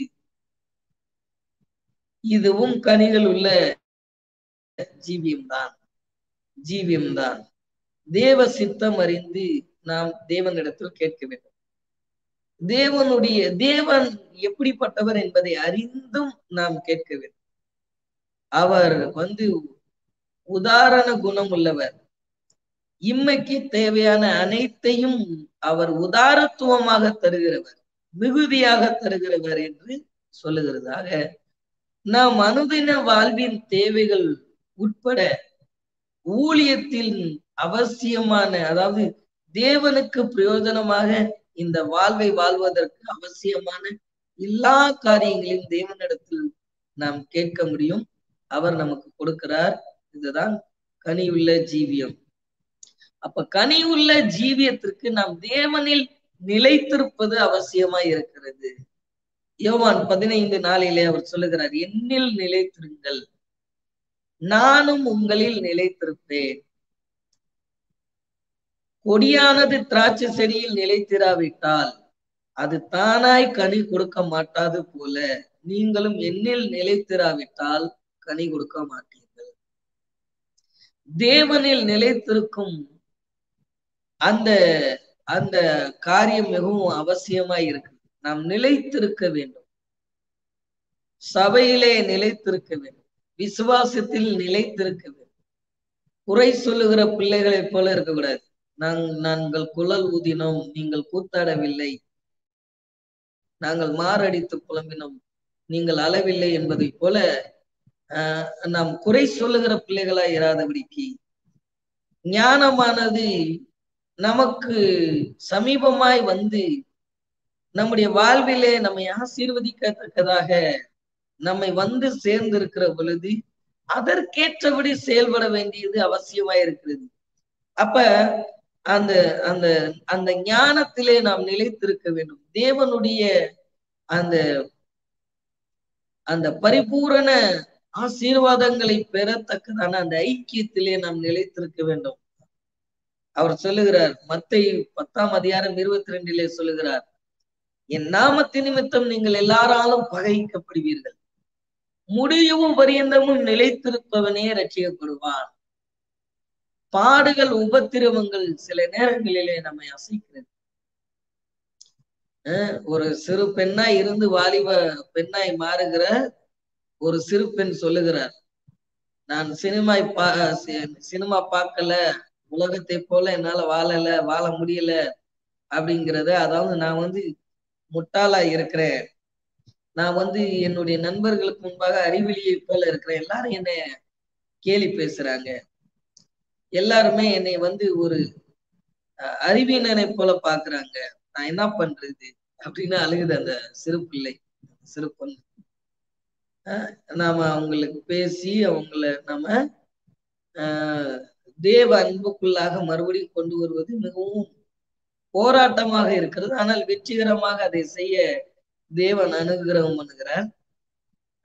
இதுவும் கனிகள் உள்ள ஜீவியம்தான் ஜீவியம்தான் தேவ சித்தம் அறிந்து நாம் தேவனிடத்தில் கேட்க வேண்டும் தேவனுடைய தேவன் எப்படிப்பட்டவர் என்பதை அறிந்தும் நாம் கேட்க வேண்டும் அவர் வந்து உதாரண குணம் உள்ளவர் இம்மைக்கு தேவையான அனைத்தையும் அவர் உதாரத்துவமாக தருகிறவர் மிகுதியாக தருகிறவர் என்று சொல்லுகிறதாக நாம் அனுதின வாழ்வின் தேவைகள் உட்பட ஊழியத்தில் அவசியமான அதாவது தேவனுக்கு பிரயோஜனமாக இந்த வாழ்வை வாழ்வதற்கு அவசியமான எல்லா காரியங்களையும் தேவனிடத்தில் நாம் கேட்க முடியும் அவர் நமக்கு கொடுக்கிறார் இதுதான் கனியுள்ள ஜீவியம் அப்ப கனியுள்ள ஜீவியத்திற்கு நாம் தேவனில் நிலைத்திருப்பது அவசியமாய் இருக்கிறது யோவான் பதினைந்து நாளிலே அவர் சொல்லுகிறார் என்னில் நிலைத்திருங்கள் நானும் உங்களில் நிலைத்திருப்பேன் கொடியானது திராட்சை செடியில் நிலைத்திராவிட்டால் அது தானாய் கனி கொடுக்க மாட்டாது போல நீங்களும் என்னில் நிலைத்திராவிட்டால் கனி கொடுக்க மாட்டீர்கள் தேவனில் நிலைத்திருக்கும் அந்த அந்த காரியம் மிகவும் அவசியமாய் இருக்கு நாம் நிலைத்திருக்க வேண்டும் சபையிலே நிலைத்திருக்க வேண்டும் விசுவாசத்தில் நிலைத்திருக்க வேண்டும் குறை சொல்லுகிற பிள்ளைகளைப் போல இருக்கக்கூடாது நாங் நாங்கள் குழல் ஊதினோம் நீங்கள் கூத்தாடவில்லை நாங்கள் மாரடித்து புலம்பினோம் நீங்கள் அளவில்லை என்பதை போல ஆஹ் நாம் குறை சொல்லுகிற பிள்ளைகளா இராதபடிக்கு ஞானமானது நமக்கு சமீபமாய் வந்து நம்முடைய வாழ்விலே நம்மை ஆசீர்வதிக்கத்தக்கதாக நம்மை வந்து சேர்ந்திருக்கிற பொழுது அதற்கேற்றபடி செயல்பட வேண்டியது அவசியமாய் இருக்கிறது அப்ப அந்த அந்த அந்த ஞானத்திலே நாம் நிலைத்திருக்க வேண்டும் தேவனுடைய அந்த அந்த பரிபூரண ஆசீர்வாதங்களை பெறத்தக்கதான அந்த ஐக்கியத்திலே நாம் நிலைத்திருக்க வேண்டும் அவர் சொல்லுகிறார் மத்தை பத்தாம் அதிகாரம் இருபத்தி ரெண்டிலே சொல்லுகிறார் என் நாமத்து நிமித்தம் நீங்கள் எல்லாராலும் பகைக்கப்படுவீர்கள் முடியவும் பரியந்தமும் நிலைத்திருப்பவனே ரட்சிக்கப்படுவான் பாடுகள் உபத்திரவங்கள் சில நேரங்களிலே நம்மை அசைக்கிறது ஒரு சிறு பெண்ணாய் இருந்து வாலிப பெண்ணாய் மாறுகிற ஒரு சிறு பெண் சொல்லுகிறார் நான் சினிமா பா சினிமா பார்க்கல உலகத்தை போல என்னால வாழல வாழ முடியல அப்படிங்கிறத அதாவது நான் வந்து முட்டாளா இருக்கிறேன் நான் வந்து என்னுடைய நண்பர்களுக்கு முன்பாக அறிவிலியை போல இருக்கிறேன் எல்லாரும் என்ன கேலி பேசுறாங்க எல்லாருமே என்னை வந்து ஒரு அறிவியனனை போல பாக்குறாங்க நான் என்ன பண்றது அப்படின்னு அழுகுது அந்த சிறு பிள்ளை சிறு பொண்ணு நாம அவங்களுக்கு பேசி அவங்கள நம்ம ஆஹ் தேவ அன்புக்குள்ளாக மறுபடியும் கொண்டு வருவது மிகவும் போராட்டமாக இருக்கிறது ஆனால் வெற்றிகரமாக அதை செய்ய தேவன் அனுகிரகம் பண்ணுகிறார்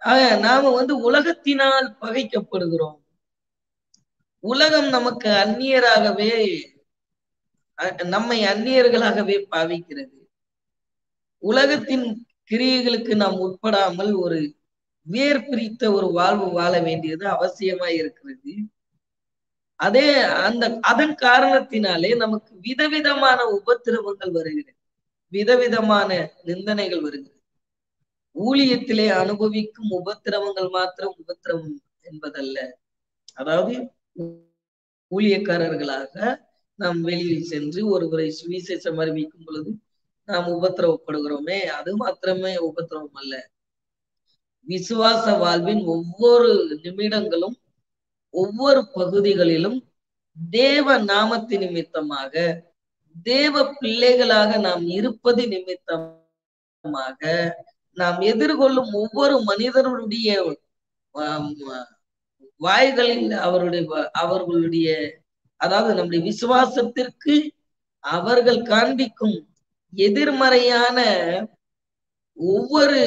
ஆக நாம வந்து உலகத்தினால் பகைக்கப்படுகிறோம் உலகம் நமக்கு அந்நியராகவே அ- நம்மை அந்நியர்களாகவே பாவிக்கிறது உலகத்தின் கிரியைகளுக்கு நாம் உட்படாமல் ஒரு வேர் பிரித்த ஒரு வாழ்வு வாழ வேண்டியது அவசியமா இருக்கிறது அதே அந்த அதன் காரணத்தினாலே நமக்கு விதவிதமான உபத்திரவங்கள் வருகிறது விதவிதமான நிந்தனைகள் வருகிறது ஊழியத்திலே அனுபவிக்கும் உபத்திரவங்கள் மாத்திரம் உபத்திரவம் என்பதல்ல அதாவது ஊழியக்காரர்களாக நாம் வெளியில் சென்று ஒருவரை சுவிசேஷம் அறிவிக்கும் பொழுது நாம் உபத்திரவப்படுகிறோமே அது மாத்திரமே உபத்திரவம் அல்ல விசுவாச வாழ்வின் ஒவ்வொரு நிமிடங்களும் ஒவ்வொரு பகுதிகளிலும் தேவ நாமத்து நிமித்தமாக தேவ பிள்ளைகளாக நாம் இருப்பது நிமித்தமாக நாம் எதிர்கொள்ளும் ஒவ்வொரு மனிதர்களுடைய ஆம், வாய்களில் அவருடைய வ- அவர்களுடைய அதாவது நம்முடைய விசுவாசத்திற்கு அவர்கள் காண்பிக்கும் எதிர்மறையான ஒவ்வொரு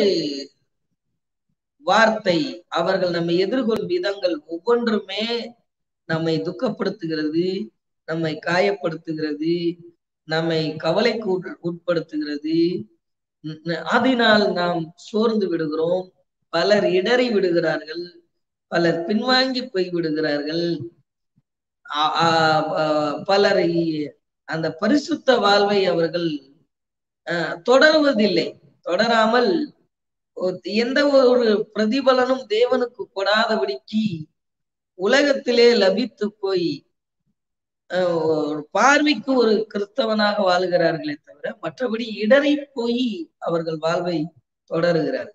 வார்த்தை அவர்கள் நம்மை எதிர்கொள்ளும் விதங்கள் ஒவ்வொன்றுமே நம்மை துக்கப்படுத்துகிறது நம்மை காயப்படுத்துகிறது நம்மை கவலைக்கு உட்- உட்படுத்துகிறது ந- ந- அதனால் நாம் சோர்ந்து விடுகிறோம் பலர் இடறி விடுகிறார்கள் பலர் பின்வாங்கி போய் விடுகிறார்கள் ஆ- ஆ- ஆ- பலர் இ- அந்த பரிசுத்த வாழ்வை அவர்கள் அஹ், தொடருவதில்லை தொடராமல் ஒரு- எந்த ஒரு பிரதிபலனும் தேவனுக்கு கொடாதபடிக்கு உலகத்திலே லபித்து போய் அஹ், ஒரு பார்வைக்கு ஒரு கிறிஸ்தவனாக வாழுகிறார்களே தவிர மற்றபடி இடறி போய் அவர்கள் வாழ்வை தொடருகிறார்கள்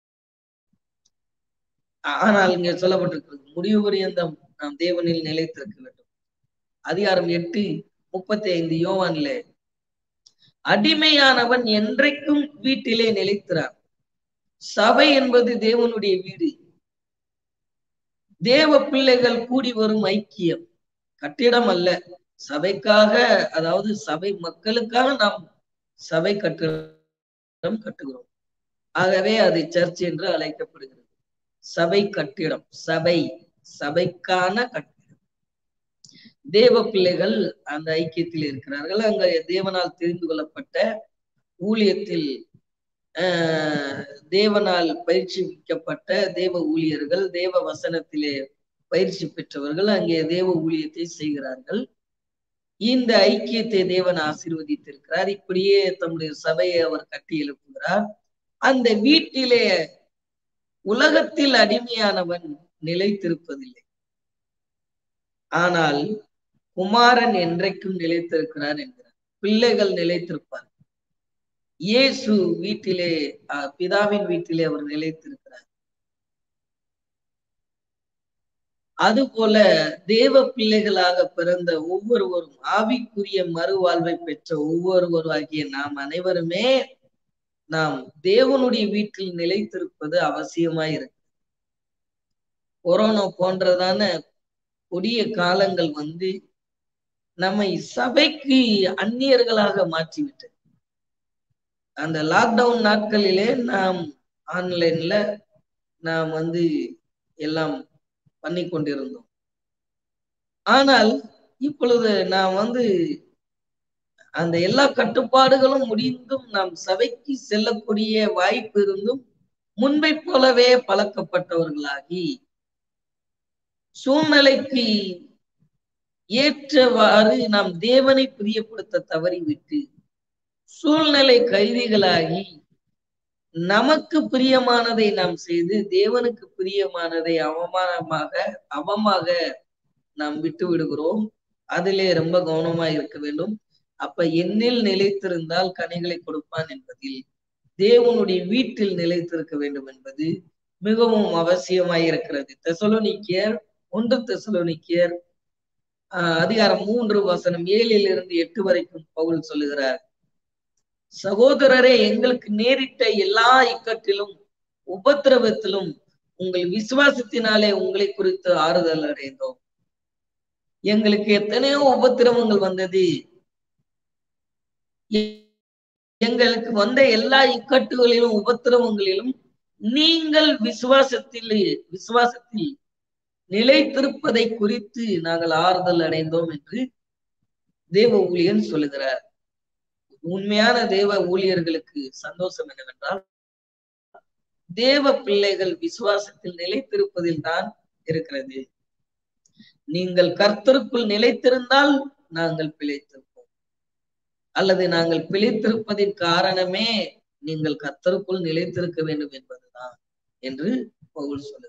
ஆனால் இங்க சொல்லப்பட்டிருக்கிறது முடிவு பரியந்தம் நாம் தேவனில் நிலைத்திருக்க வேண்டும் அதிகாரம் எட்டு முப்பத்தி ஐந்து யோவான்ல அடிமையானவன் என்றைக்கும் வீட்டிலே நிலைத்திறான் சபை என்பது தேவனுடைய வீடு தேவ பிள்ளைகள் கூடி வரும் ஐக்கியம் கட்டிடம் அல்ல சபைக்காக அதாவது சபை மக்களுக்காக நாம் சபை கட்டிடம் கட்டுகிறோம் ஆகவே அது சர்ச் என்று அழைக்கப்படுகிறது சபை கட்டிடம் சபை சபைக்கான கட்டிடம் தேவ பிள்ளைகள் அந்த ஐக்கியத்தில் இருக்கிறார்கள் அங்க தேவனால் தெரிந்து கொள்ளப்பட்ட ஊழியத்தில் ஆஹ் தேவனால் பயிற்சிக்கப்பட்ட தேவ ஊழியர்கள் தேவ வசனத்திலே பயிற்சி பெற்றவர்கள் அங்கே தேவ ஊழியத்தை செய்கிறார்கள் இந்த ஐக்கியத்தை தேவன் ஆசீர்வதித்திருக்கிறார் இப்படியே தம்முடைய சபையை அவர் கட்டி எழுப்புகிறார் அந்த வீட்டிலே உலகத்தில் அடிமையானவன் நிலைத்திருப்பதில்லை ஆனால் குமாரன் என்றைக்கும் நிலைத்திருக்கிறார் என்கிறார் பிள்ளைகள் நிலைத்திருப்பார் இயேசு வீட்டிலே அஹ், பிதாவின் வீட்டிலே அவர் நிலைத்திருக்கிறார் அதுபோல தேவ பிள்ளைகளாக பிறந்த ஒவ்வொருவரும் ஆவிக்குரிய மறுவாழ்வை பெற்ற ஒவ்வொருவராகிய நாம் அனைவருமே நாம் தேவனுடைய வீட்டில் நிலைத்திருப்பது அவசியமாய் இருக்கு கொரோனா போன்றதான கொடிய காலங்கள் வந்து நம்மை சபைக்கு அந்நியர்களாக மாற்றிவிட்டது அந்த லாக்டவுன் நாட்களிலே நாம் ஆன்லைன்ல நாம் வந்து எல்லாம் பண்ணி கொண்டிருந்தோம் ஆனால் இப்பொழுது நாம் வந்து அந்த எல்லா கட்டுப்பாடுகளும் முடிந்தும் நாம் சபைக்கு செல்லக்கூடிய வாய்ப்பு இருந்தும் முன்பை போலவே பழக்கப்பட்டவர்களாகி சூழ்நிலைக்கு ஏற்றவாறு நாம் தேவனை பிரியப்படுத்த தவறிவிட்டு சூழ்நிலை கைதிகளாகி நமக்கு பிரியமானதை நாம் செய்து தேவனுக்கு பிரியமானதை அவமானமாக அவமாக நாம் விட்டு விடுகிறோம் அதிலே ரொம்ப கவனமா இருக்க வேண்டும் அப்ப என்னில் நிலைத்திருந்தால் கனிகளை கொடுப்பான் என்பதில் தேவனுடைய வீட்டில் நிலைத்திருக்க வேண்டும் என்பது மிகவும் அவசியமாய் இருக்கிறது தெசலோனிக்கியர் ஒன்று தெசலோனிக்கியர் ஆஹ் அதிகாரம் மூன்று வசனம் ஏழில் இருந்து எட்டு வரைக்கும் பவுல் சொல்லுகிறார் சகோதரரே எங்களுக்கு நேரிட்ட எல்லா இக்கட்டிலும் உபத்திரவத்திலும் உங்கள் விசுவாசத்தினாலே உங்களை குறித்து ஆறுதல் அடைந்தோம் எங்களுக்கு எத்தனையோ உபத்திரவங்கள் வந்தது எங்களுக்கு வந்த எல்லா இக்கட்டுகளிலும் உபத்திரவங்களிலும் நீங்கள் விசுவாசத்தில் விசுவாசத்தில் நிலைத்திருப்பதை குறித்து நாங்கள் ஆறுதல் அடைந்தோம் என்று தேவ ஊழியன் சொல்லுகிறார் உண்மையான தேவ ஊழியர்களுக்கு சந்தோஷம் என்னவென்றால் தேவ பிள்ளைகள் விசுவாசத்தில் நிலைத்திருப்பதில் தான் இருக்கிறது நீங்கள் கர்த்தருக்குள் நிலைத்திருந்தால் நாங்கள் பிழைத்திருப்போம் அல்லது நாங்கள் பிழைத்திருப்பதின் காரணமே நீங்கள் கர்த்தருக்குள் நிலைத்திருக்க வேண்டும் என்பதுதான் என்று பவுல் சொல்லுகிறார்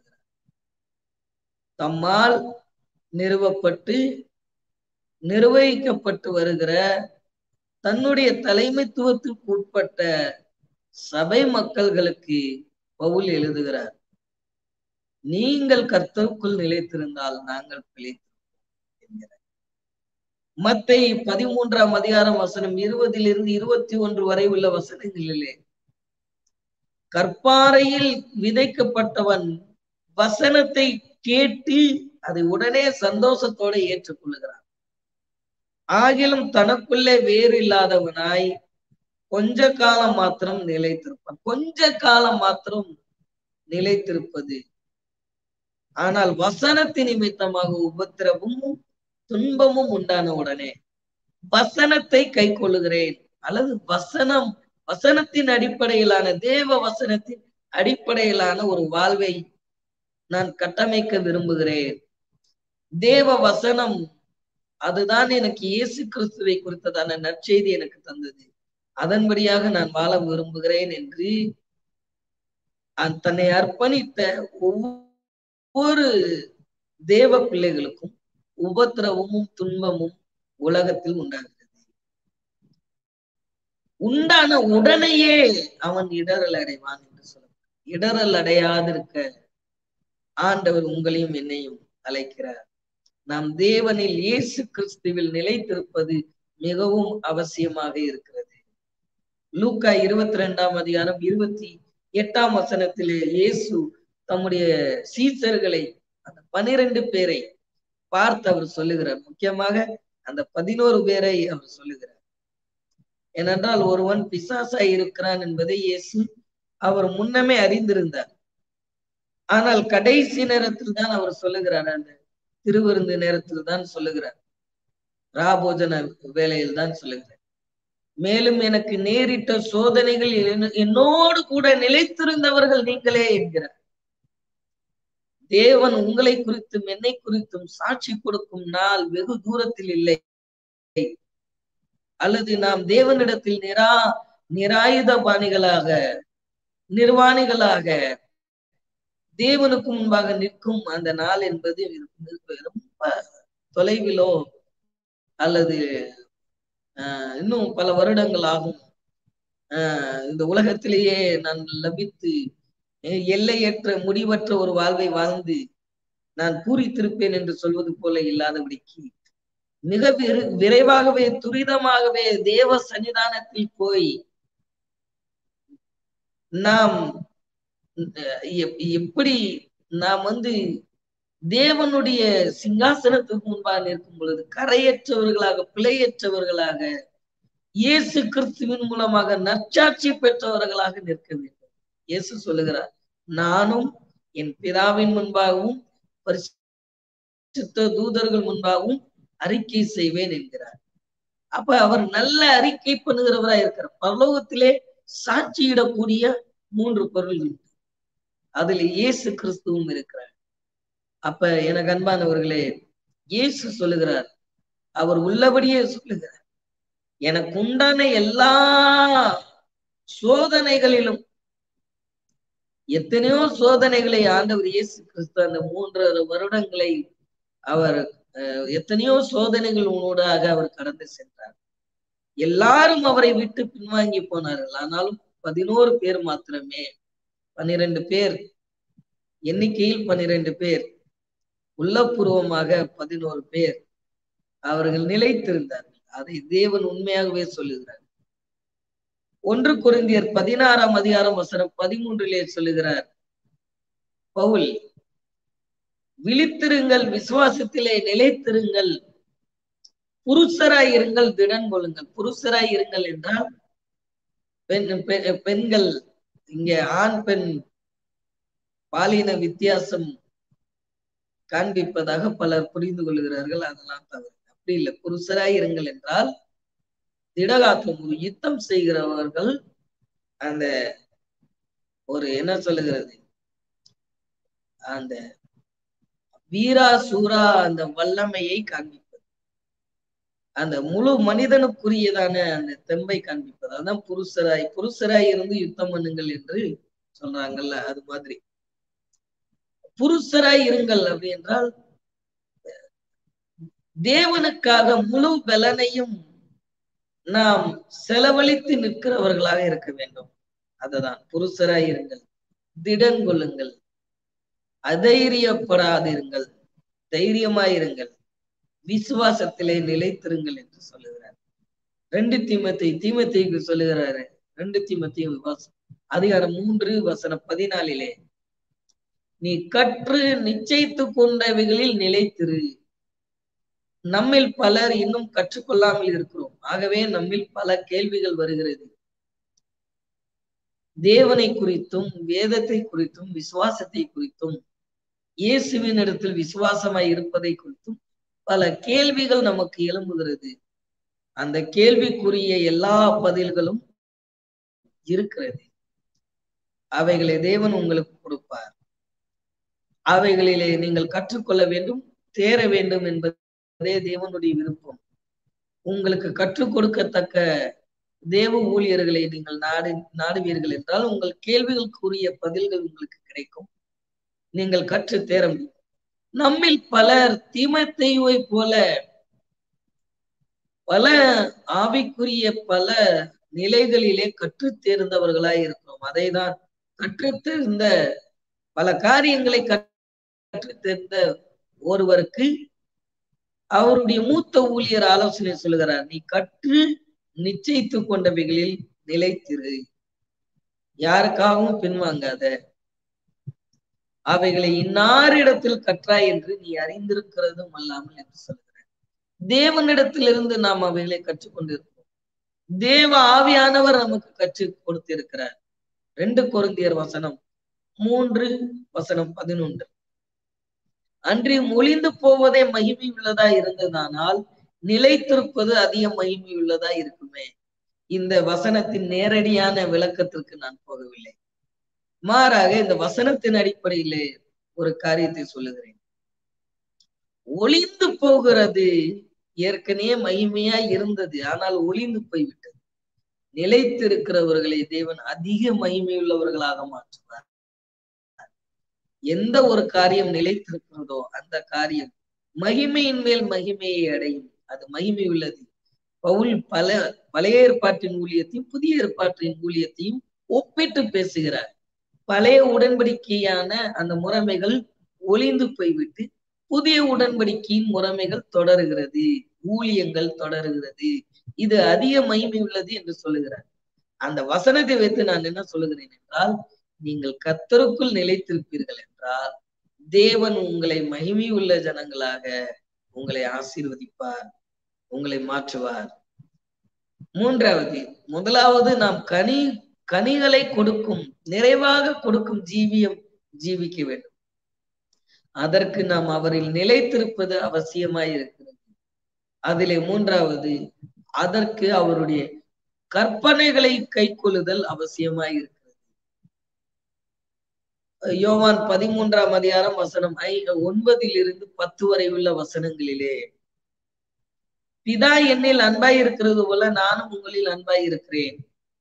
தம்மால் நிறுவப்பட்டு நிர்வகிக்கப்பட்டு வருகிற தன்னுடைய தலைமைத்துவத்திற்கு உட்பட்ட சபை மக்கள்களுக்கு பவுல் எழுதுகிறார் நீங்கள் கர்த்தருக்குள் நிலைத்திருந்தால் நாங்கள் பிழைத்திருப்போம் என்கிறார் மத்தை பதிமூன்றாம் அதிகாரம் வசனம் இருபதிலிருந்து இருபத்தி ஒன்று வரை உள்ள வசனங்களிலே கற்பாறையில் விதைக்கப்பட்டவன் வசனத்தை கேட்டு அதை உடனே சந்தோஷத்தோட ஏற்றுக்கொள்ளுகிறான் ஆகிலும் தனக்குள்ளே வேறு இல்லாதவனாய் கொஞ்ச காலம் மாத்திரம் நிலைத்திருப்பான் கொஞ்ச காலம் மாத்திரம் நிலைத்திருப்பது ஆனால் வசனத்தின் நிமித்தமாக உபத்திரமும் துன்பமும் உண்டான உடனே வசனத்தை கை கொள்ளுகிறேன் அல்லது வசனம் வசனத்தின் அடிப்படையிலான தேவ வசனத்தின் அடிப்படையிலான ஒரு வாழ்வை நான் கட்டமைக்க விரும்புகிறேன் தேவ வசனம் அதுதான் எனக்கு இயேசு கிறிஸ்துவை குறித்ததான நற்செய்தி எனக்கு தந்தது அதன்படியாக நான் வாழ விரும்புகிறேன் என்று தன்னை அர்ப்பணித்த ஒவ்வொரு தேவ பிள்ளைகளுக்கும் உபத்திரவமும் துன்பமும் உலகத்தில் உண்டாகிறது உண்டான உடனேயே அவன் இடரல் அடைவான் என்று சொல்ல இடரல் அடையாதிருக்க ஆண்டவர் உங்களையும் என்னையும் அழைக்கிறார் நாம் தேவனில் இயேசு கிறிஸ்துவில் நிலைத்திருப்பது மிகவும் அவசியமாக இருக்கிறது லூக்கா இருபத்தி ரெண்டாம் அதிகாரம் இருபத்தி எட்டாம் வசனத்திலே இயேசு தம்முடைய சீசர்களை அந்த பனிரெண்டு பேரை பார்த்து அவர் சொல்லுகிறார் முக்கியமாக அந்த பதினோரு பேரை அவர் சொல்லுகிறார் ஏனென்றால் ஒருவன் பிசாசாய் இருக்கிறான் என்பதை இயேசு அவர் முன்னமே அறிந்திருந்தார் ஆனால் கடைசி நேரத்தில் தான் அவர் சொல்லுகிறார் அந்த திருவிருந்து நேரத்தில் தான் சொல்லுகிறார் ராபோஜன வேலையில் தான் சொல்லுகிறார் மேலும் எனக்கு நேரிட்ட சோதனைகள் என்னோடு கூட நிலைத்திருந்தவர்கள் நீங்களே என்கிறார் தேவன் உங்களை குறித்தும் என்னை குறித்தும் சாட்சி கொடுக்கும் நாள் வெகு தூரத்தில் இல்லை அல்லது நாம் தேவனிடத்தில் நிரா நிராயுதபாணிகளாக நிர்வாணிகளாக தேவனுக்கு முன்பாக நிற்கும் அந்த நாள் என்பது ரொம்ப தொலைவிலோ அல்லது இன்னும் பல வருடங்கள் ஆகும் இந்த உலகத்திலேயே நான் லபித்து எல்லையற்ற முடிவற்ற ஒரு வாழ்வை வாழ்ந்து நான் பூரித்திருப்பேன் என்று சொல்வது போல இல்லாதபடிக்கு மிக விரைவாகவே துரிதமாகவே தேவ சன்னிதானத்தில் போய் நாம் எப்படி நாம் வந்து தேவனுடைய சிங்காசனத்துக்கு முன்பாக நிற்கும் பொழுது கரையற்றவர்களாக பிழையற்றவர்களாக இயேசு கிறிஸ்துவின் மூலமாக நற்சாட்சி பெற்றவர்களாக நிற்க வேண்டும் இயேசு சொல்லுகிறார் நானும் என் பிதாவின் முன்பாகவும் பரிசுத்த தூதர்கள் முன்பாகவும் அறிக்கை செய்வேன் என்கிறார் அப்ப அவர் நல்ல அறிக்கை பண்ணுகிறவராய் இருக்கிறார் பரலோகத்திலே சாட்சியிடக்கூடிய மூன்று பொருள்கள் அதுல இயேசு கிறிஸ்துவும் இருக்கிறார் அப்ப எனக்கு அன்பானவர்களே இயேசு சொல்லுகிறார் அவர் உள்ளபடியே சொல்லுகிறார் எனக்கு உண்டான எல்லா சோதனைகளிலும் எத்தனையோ சோதனைகளை ஆண்டவர் இயேசு கிறிஸ்து அந்த மூன்றரை வருடங்களை அவர் எத்தனையோ சோதனைகள் ஊடாக அவர் கடந்து சென்றார் எல்லாரும் அவரை விட்டு பின்வாங்கி போனார்கள் ஆனாலும் பதினோரு பேர் மாத்திரமே பன்னிரண்டு பேர் எண்ணிக்கையில் பன்னிரண்டு பேர் உள்ளபூர்வமாக பதினோரு பேர் அவர்கள் நிலைத்திருந்தார்கள் அதை தேவன் உண்மையாகவே சொல்லுகிறார் ஒன்று குருந்தியர் பதினாறாம் அதிகாரம் வசனம் பதிமூன்றிலே சொல்லுகிறார் பவுல் விழித்திருங்கள் விசுவாசத்திலே நிலைத்திருங்கள் புருஷராய் இருங்கள் திடன் கொள்ளுங்கள் புருஷராய் இருங்கள் என்றால் பெண் பெண்கள் இங்க ஆண் பெண் பாலின வித்தியாசம் காண்பிப்பதாக பலர் புரிந்து கொள்கிறார்கள் அதெல்லாம் தவறு அப்படி இல்லை புருஷராய் இருங்கள் என்றால் திடகாத்திரம் ஒரு யுத்தம் செய்கிறவர்கள் அந்த ஒரு என்ன சொல்லுகிறது அந்த வீரா சூரா அந்த வல்லமையை காண்பிப்பது அந்த முழு மனிதனுக்குரியதான அந்த தெம்பை காண்பிப்பது அதான் புருஷராய் புருஷராய் இருந்து யுத்தம் பண்ணுங்கள் என்று சொல்றாங்கல்ல அது மாதிரி புருஷராய் இருங்கள் அப்படி என்றால் தேவனுக்காக முழு பலனையும் நாம் செலவழித்து நிற்கிறவர்களாக இருக்க வேண்டும் அதுதான் புருஷராய் இருங்கள் திடங்கொள்ளுங்கள் அதைரியப்படாதிருங்கள் தைரியமாயிருங்கள் விசுவாசத்திலே நிலைத்திருங்கள் என்று சொல்லுகிறார் ரெண்டு தீமத்தை தீமத்தைக்கு சொல்லுகிறாரு ரெண்டு தீமத்தையும் விவாசம் அதிகாரம் மூன்று வசனம் பதினாலிலே நீ கற்று நிச்சயித்து கொண்டவைகளில் நிலைத்திரு நம்மில் பலர் இன்னும் கற்றுக்கொள்ளாமல் இருக்கிறோம் ஆகவே நம்மில் பல கேள்விகள் வருகிறது தேவனை குறித்தும் வேதத்தை குறித்தும் விசுவாசத்தை குறித்தும் இயேசுவின் இடத்தில் விசுவாசமாய் இருப்பதை குறித்தும் பல கேள்விகள் நமக்கு எழும்புகிறது அந்த கேள்விக்குரிய எல்லா பதில்களும் இருக்கிறது அவைகளை தேவன் உங்களுக்கு கொடுப்பார் அவைகளிலே நீங்கள் கற்றுக்கொள்ள வேண்டும் தேர வேண்டும் என்பதே தேவனுடைய விருப்பம் உங்களுக்கு கற்றுக் கொடுக்கத்தக்க தேவ ஊழியர்களை நீங்கள் நாடு நாடுவீர்கள் என்றால் உங்கள் கேள்விகளுக்குரிய பதில்கள் உங்களுக்கு கிடைக்கும் நீங்கள் கற்று தேர முடியும் நம்மில் பலர் தீமத்தையை போல பல ஆவிக்குரிய பல நிலைகளிலே கற்று தேர்ந்தவர்களாய் இருக்கிறோம் அதை தான் கற்று தேர்ந்த பல காரியங்களை கற்று தேர்ந்த ஒருவருக்கு அவருடைய மூத்த ஊழியர் ஆலோசனை சொல்லுகிறார் நீ கற்று நிச்சயித்து கொண்டவைகளில் நிலைத்திரு யாருக்காகவும் பின்வாங்காத அவைகளை இன்னாரிடத்தில் கற்றாய் என்று நீ அறிந்திருக்கிறதும் அல்லாமல் என்று சொல்கிறார் தேவனிடத்திலிருந்து நாம் அவைகளை கற்றுக்கொண்டிருக்கிறோம் தேவ ஆவியானவர் நமக்கு கற்றுக் கொடுத்திருக்கிறார் ரெண்டு கொருந்தியர் வசனம் மூன்று வசனம் பதினொன்று அன்றி ஒளிந்து போவதே மகிமை உள்ளதா இருந்ததானால் நிலைத்திருப்பது அதிக மகிமை உள்ளதா இருக்குமே இந்த வசனத்தின் நேரடியான விளக்கத்திற்கு நான் போகவில்லை மாறாக இந்த வசனத்தின் அடிப்படையிலே ஒரு காரியத்தை சொல்லுகிறேன் ஒளிந்து போகிறது ஏற்கனவே மகிமையா இருந்தது ஆனால் ஒளிந்து போய்விட்டது நிலைத்திருக்கிறவர்களை தேவன் அதிக மகிமையுள்ளவர்களாக மாற்றுவார் எந்த ஒரு காரியம் நிலைத்திருக்கிறதோ அந்த காரியம் மகிமையின் மேல் மகிமையை அடையும் அது மகிமை உள்ளது பவுல் பல பழைய ஏற்பாட்டின் ஊழியத்தையும் புதிய ஏற்பாட்டின் ஊழியத்தையும் ஒப்பிட்டு பேசுகிறார் பழைய உடன்படிக்கையான அந்த முறைமைகள் ஒளிந்து போய்விட்டு புதிய உடன்படிக்கையின் முறைமைகள் தொடருகிறது ஊழியங்கள் தொடருகிறது இது அதிக மகிமை உள்ளது என்று சொல்லுகிறார் அந்த வசனத்தை வைத்து நான் என்ன சொல்லுகிறேன் என்றால் நீங்கள் கத்தருக்குள் நிலைத்திருப்பீர்கள் என்றால் தேவன் உங்களை மகிமை உள்ள ஜனங்களாக உங்களை ஆசீர்வதிப்பார் உங்களை மாற்றுவார் மூன்றாவது முதலாவது நாம் கனி கனிகளை கொடுக்கும் நிறைவாக கொடுக்கும் ஜீவியம் ஜீவிக்க வேண்டும் அதற்கு நாம் அவரில் நிலைத்திருப்பது அவசியமாய் இருக்கிறது அதிலே மூன்றாவது அதற்கு அவருடைய கற்பனைகளை கைக்கொள்ளுதல் அவசியமாய் இருக்கிறது யோவான் பதிமூன்றாம் அதிகாரம் வசனம் ஐ ஒன்பதில் இருந்து பத்து வரை உள்ள வசனங்களிலே பிதா என்னில் அன்பாய் இருக்கிறது போல நானும் உங்களில் அன்பாய் இருக்கிறேன்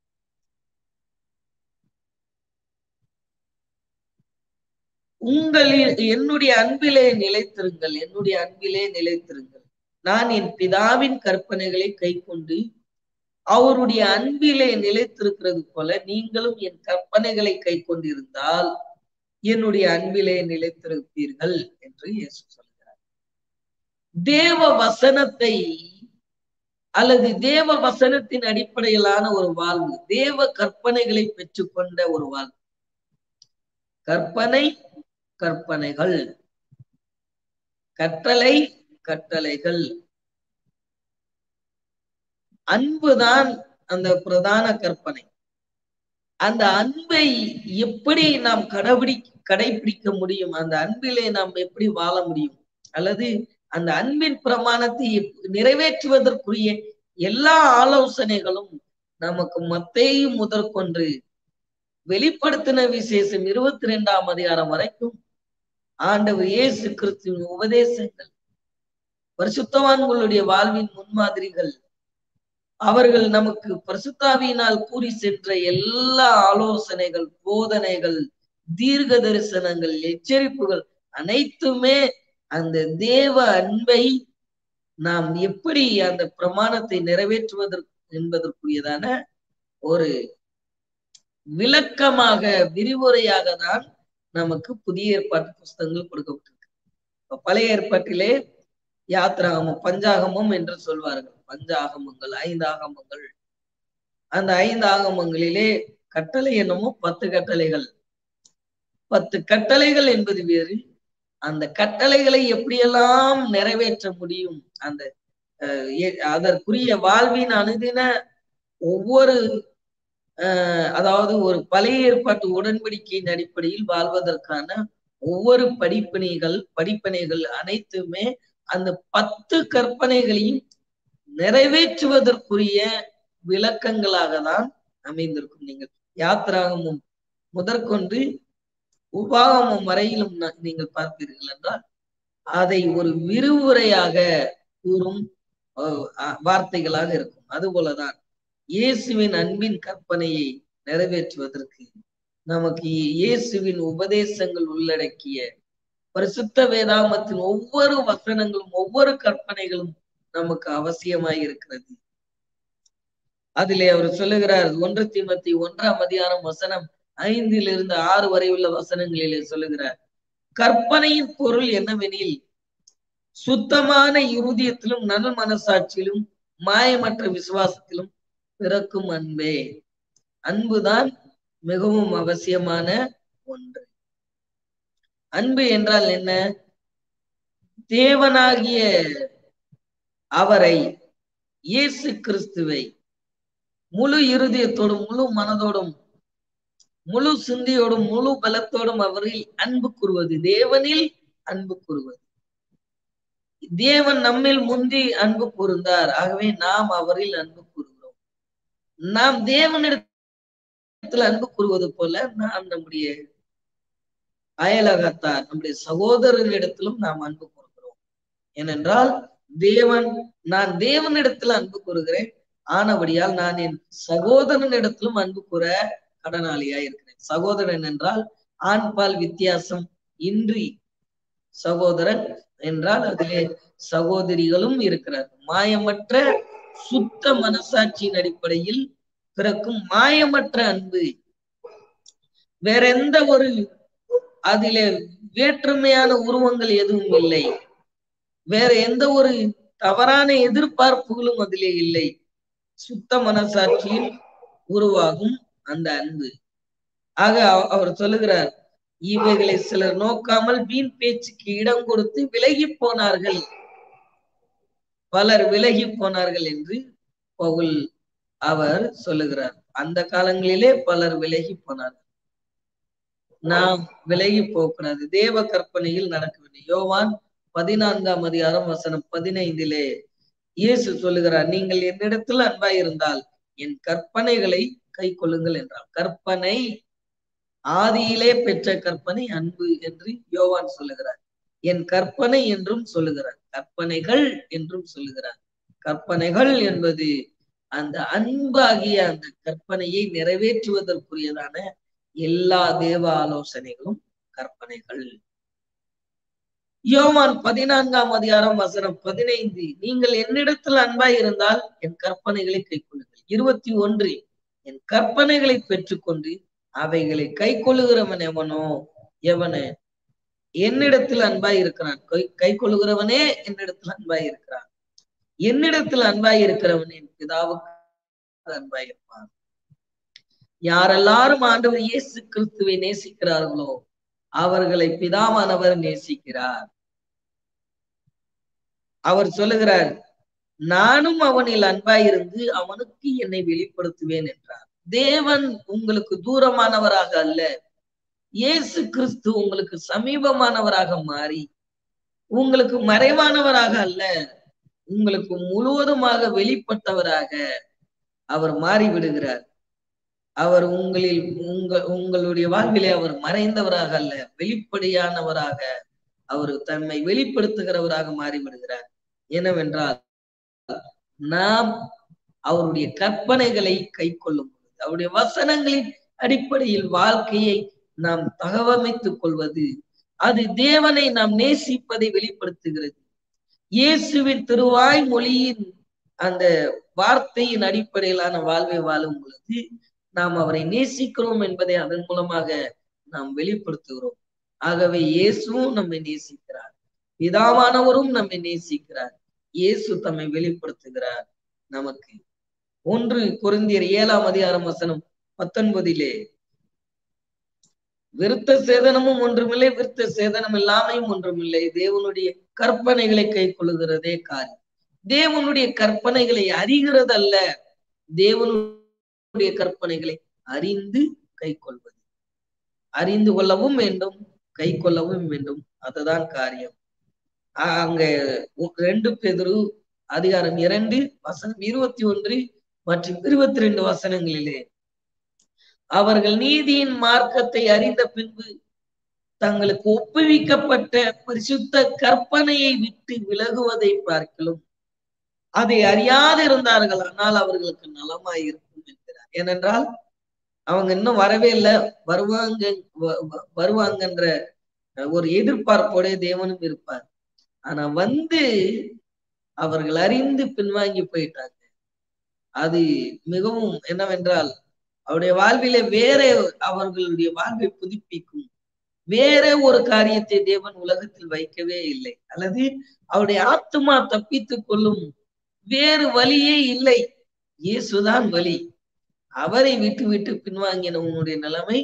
உங்களில் என்னுடைய அன்பிலே நிலைத்திருங்கள் என்னுடைய அன்பிலே நிலைத்திருங்கள் நான் என் பிதாவின் கற்பனைகளை கை கொண்டு அவருடைய அன்பிலே நிலைத்திருக்கிறது போல நீங்களும் என் கற்பனைகளை கை கொண்டிருந்தால் என்னுடைய அன்பிலே நிலைத்திருப்பீர்கள் என்று இயேசு சொல்கிறார் தேவ வசனத்தை அல்லது தேவ வசனத்தின் அடிப்படையிலான ஒரு வாழ்வு தேவ கற்பனைகளை பெற்றுக்கொண்ட ஒரு வாழ்வு கற்பனை கற்பனைகள் கட்டளை கட்டளைகள் அன்புதான் அந்த பிரதான கற்பனை அந்த அன்பை எப்படி நாம் கடைபிடி கடைபிடிக்க முடியும் அந்த அன்பிலே நாம் எப்படி வாழ முடியும் அல்லது அந்த அன்பின் பிரமாணத்தை எப்- நிறைவேற்றுவதற்குரிய எல்லா ஆலோசனைகளும் நமக்கு மத்தேயு முதற்கொண்டு வெளிப்படுத்தின விசேஷம் இருபத்தி ரெண்டாம் அதிகாரம் வரைக்கும் ஆண்டவர் இயேசு கிறிஸ்துவின் உபதேசங்கள் பரிசுத்தவான்களுடைய வாழ்வின் முன்மாதிரிகள் அவர்கள் நமக்கு பரிசுத்தாவியினால் கூறி சென்ற எல்லா ஆலோசனைகள் போதனைகள் தீர்க்க தரிசனங்கள் எச்சரிப்புகள் அனைத்துமே அந்த தேவ அன்பை நாம் எப்படி அந்த பிரமாணத்தை நிறைவேற்றுவதற்கு என்பதற்குரியதான ஒரு விளக்கமாக விரிவுரையாக தான் நமக்கு புதிய ஏற்பாட்டு புஸ்தகங்கள் கொடுக்கப்பட்டிருக்கு இப்ப பழைய ஏற்பாட்டிலே யாத்ராகமம் பஞ்சாகமம் என்று சொல்வார்கள் பஞ்சாகமங்கள் ஐந்து ஆகமங்கள் அந்த ஐந்து ஆகமங்களிலே கட்டளை என்னமோ பத்து கட்டளைகள் பத்து கட்டளைகள் என்பது வேறு அந்த கட்டளைகளை எப்படியெல்லாம் நிறைவேற்ற முடியும் அந்த அஹ், எ- அதற்குரிய வாழ்வின் அனுதின ஒவ்வொரு அஹ், அதாவது ஒரு பழைய ஏற்பாட்டு உடன்படிக்கையின் அடிப்படையில் வாழ்வதற்கான ஒவ்வொரு படிப்பினைகள் படிப்பினைகள் அனைத்துமே அந்த பத்து கற்பனைகளையும் நிறைவேற்றுவதற்குரிய விளக்கங்களாக தான் அமைந்திருக்கும் நீங்கள் யாத்ராகமும் முதற்கொண்டு உபாகமம் வரையிலும் நா- நீங்கள் பார்ப்பீர்கள் என்றால் அதை ஒரு விரிவுரையாக கூறும் அஹ், அஹ், வார்த்தைகளாக இருக்கும் அதுபோலதான் இயேசுவின் அன்பின் கற்பனையை நிறைவேற்றுவதற்கு நமக்கு இயேசுவின் உபதேசங்கள் உள்ளடக்கிய பரிசுத்த வேதாமத்தின் ஒவ்வொரு வசனங்களும் ஒவ்வொரு கற்பனைகளும் நமக்கு அவசியமாய் இருக்கிறது அதிலே அவர் சொல்லுகிறார் ஒன்று தீமத்தி ஒன்றாம் அதிகாரம் வசனம் ஐந்திலிருந்து ஆறு வரை உள்ள வசனங்களிலே சொல்லுகிறார் கற்பனையின் பொருள் என்னவெனில் சுத்தமான இருதயத்திலும் நல் மனசாட்சியிலும் மாயமற்ற விசுவாசத்திலும் பிறக்கும் அன்பே அன்புதான் மிகவும் அவசியமான ஒன்று அன்பு என்றால் என்ன தேவனாகிய அவரை இயேசு கிறிஸ்துவை முழு இருதயத்தோடும் முழு மனதோடும் முழு சிந்தையோடும் முழு பலத்தோடும் அவரில் அன்பு கூறுவது தேவனில் அன்பு கூறுவது தேவன் நம்மில் முந்தி அன்பு கூர்ந்தார் ஆகவே நாம் அவரில் அன்பு கூறுகிறோம் நாம் தேவனிடத்தில் அன்பு கூறுவது போல நாம் நம்முடைய அயலகத்தார் நம்முடைய சகோதரனிடத்திலும் நாம் அன்பு கூறுகிறோம் ஏனென்றால் தேவன் நான் தேவனிடத்தில் அன்பு கூறுகிறேன் ஆனபடியால் நான் என் சகோதரனிடத்திலும் அன்பு கூற கடனாளியா இருக்கிறேன் சகோதரன் என்றால் ஆண் பால் வித்தியாசம் இன்றி சகோதரன் என்றால் அதிலே சகோதரிகளும் இருக்கிறார் மாயமற்ற சுத்த மனசாட்சியின் அடிப்படையில் பிறக்கும் மாயமற்ற அன்பு வேற எந்த ஒரு அதிலே வேற்றுமையான உருவங்கள் எதுவும் இல்லை வேற எந்த ஒரு தவறான எதிர்பார்ப்புகளும் அதிலே இல்லை சுத்த மனசாட்சியில் உருவாகும் அந்த அன்பு ஆக அவ- அவர் சொல்லுகிறார் இவைகளை சிலர் நோக்காமல் வீண் பேச்சுக்கு இடம் கொடுத்து விலகி போனார்கள் பலர் விலகி போனார்கள் என்று பவுல் அவர் சொல்லுகிறார் அந்த காலங்களிலே பலர் விலகி போனார்கள் நாம் விலகி போகக்கூடாது தேவ கற்பனையில் நடக்க வேண்டும் யோவான் பதினான்காம் அதிகாரம் வசனம் பதினைந்திலே இயேசு சொல்லுகிறார் நீங்கள் என்னிடத்தில் அன்பாய் இருந்தால் என் கற்பனைகளை கை கொள்ளுங்கள் என்றார் கற்பனை ஆதியிலே பெற்ற கற்பனை அன்பு என்று யோவான் சொல்லுகிறார் என் கற்பனை என்றும் சொல்லுகிறார் கற்பனைகள் என்றும் சொல்லுகிறார் கற்பனைகள் என்பது அந்த அன்பாகிய அந்த கற்பனையை நிறைவேற்றுவதற்குரியதான எல்லா தேவ ஆலோசனைகளும் கற்பனைகள் யோவான் பதினான்காம் அதிகாரம் வசனம் பதினைந்து நீங்கள் என்னிடத்தில் அன்பாய் இருந்தால் என் கற்பனைகளை கைக்கொள்ளுங்கள் இருபத்தி ஒன்று என் கற்பனைகளை பெற்றுக்கொண்டு அவைகளை கை கொள்ளுகிறவன் எவனோ எவனு என்னிடத்தில் அன்பாய் இருக்கிறான் கை கை கொள்ளுகிறவனே என்னிடத்தில் அன்பாய் இருக்கிறான் என்னிடத்தில் அன்பாய் இருக்கிறவன் என் பிதாவுக்கு அன்பாய் இருப்பான் யாரெல்லாரும் ஆண்டவர் இயேசு கிறிஸ்துவை நேசிக்கிறார்களோ அவர்களை பிதாவானவர் நேசிக்கிறார் அவர் சொல்லுகிறார் நானும் அவனில் அன்பாயிருந்து அவனுக்கு என்னை வெளிப்படுத்துவேன் என்றார் தேவன் உங்களுக்கு தூரமானவராக அல்ல இயேசு கிறிஸ்து உங்களுக்கு சமீபமானவராக மாறி உங்களுக்கு மறைவானவராக அல்ல உங்களுக்கு முழுவதுமாக வெளிப்பட்டவராக அவர் மாறி விடுகிறார் அவர் உங்களில் உங்க உங்களுடைய வாழ்விலே அவர் மறைந்தவராக அல்ல வெளிப்படையானவராக அவர் தன்னை வெளிப்படுத்துகிறவராக மாறிவிடுகிறார் என்னவென்றால் நாம் அவருடைய கற்பனைகளை கை கொள்ளும் பொழுது அவருடைய வசனங்களின் அடிப்படையில் வாழ்க்கையை நாம் தகவமைத்துக் கொள்வது அது தேவனை நாம் நேசிப்பதை வெளிப்படுத்துகிறது இயேசுவின் திருவாய் மொழியின் அந்த வார்த்தையின் அடிப்படையிலான வாழ்வை வாழும் பொழுது நாம் அவரை நேசிக்கிறோம் என்பதை அதன் மூலமாக நாம் வெளிப்படுத்துகிறோம் ஆகவே இயேசுவும் நம்மை நேசிக்கிறார் பிதாவானவரும் நம்மை நேசிக்கிறார் இயேசு தம்மை வெளிப்படுத்துகிறார் நமக்கு ஒன்று குருந்தியர் ஏழாம் அதிகாரம் வசனம் பத்தொன்பதிலே விருத்த சேதனமும் ஒன்றுமில்லை விருத்த சேதனம் இல்லாமையும் ஒன்றுமில்லை தேவனுடைய கற்பனைகளை கை கொள்ளுகிறதே காரியம் தேவனுடைய கற்பனைகளை அறிகிறதல்ல தேவனுடைய கற்பனைகளை அறிந்து கை கொள்வது அறிந்து கொள்ளவும் வேண்டும் கை கொள்ளவும் வேண்டும் அதுதான் காரியம் அங்க ரெண்டு பெதரு அதிகாரம் இரண்டு வசனம் இருபத்தி ஒன்று மற்றும் இருபத்தி ரெண்டு வசனங்களிலே அவர்கள் நீதியின் மார்க்கத்தை அறிந்த பின்பு தங்களுக்கு ஒப்புவிக்கப்பட்ட பரிசுத்த கற்பனையை விட்டு விலகுவதை பார்க்கலும் அதை அறியாதிருந்தார்கள் ஆனால் அவர்களுக்கு நலமாய் இருக்கும் என்கிறார் ஏனென்றால் அவங்க இன்னும் வரவே இல்லை வருவாங்க வருவாங்கன்ற ஒரு எதிர்பார்ப்போட தேவனும் இருப்பார் ஆனா வந்து அவர்கள் அறிந்து பின்வாங்கி போயிட்டாங்க அது மிகவும் என்னவென்றால் அவருடைய வாழ்விலே வேற அவர்களுடைய வாழ்வை புதுப்பிக்கும் வேற ஒரு காரியத்தை தேவன் உலகத்தில் வைக்கவே இல்லை அல்லது அவருடைய ஆத்மா தப்பித்துக் கொள்ளும் வேறு வழியே இல்லை இயேசுதான் வழி அவரை விட்டு விட்டு பின்வாங்கின உன்னுடைய நிலைமை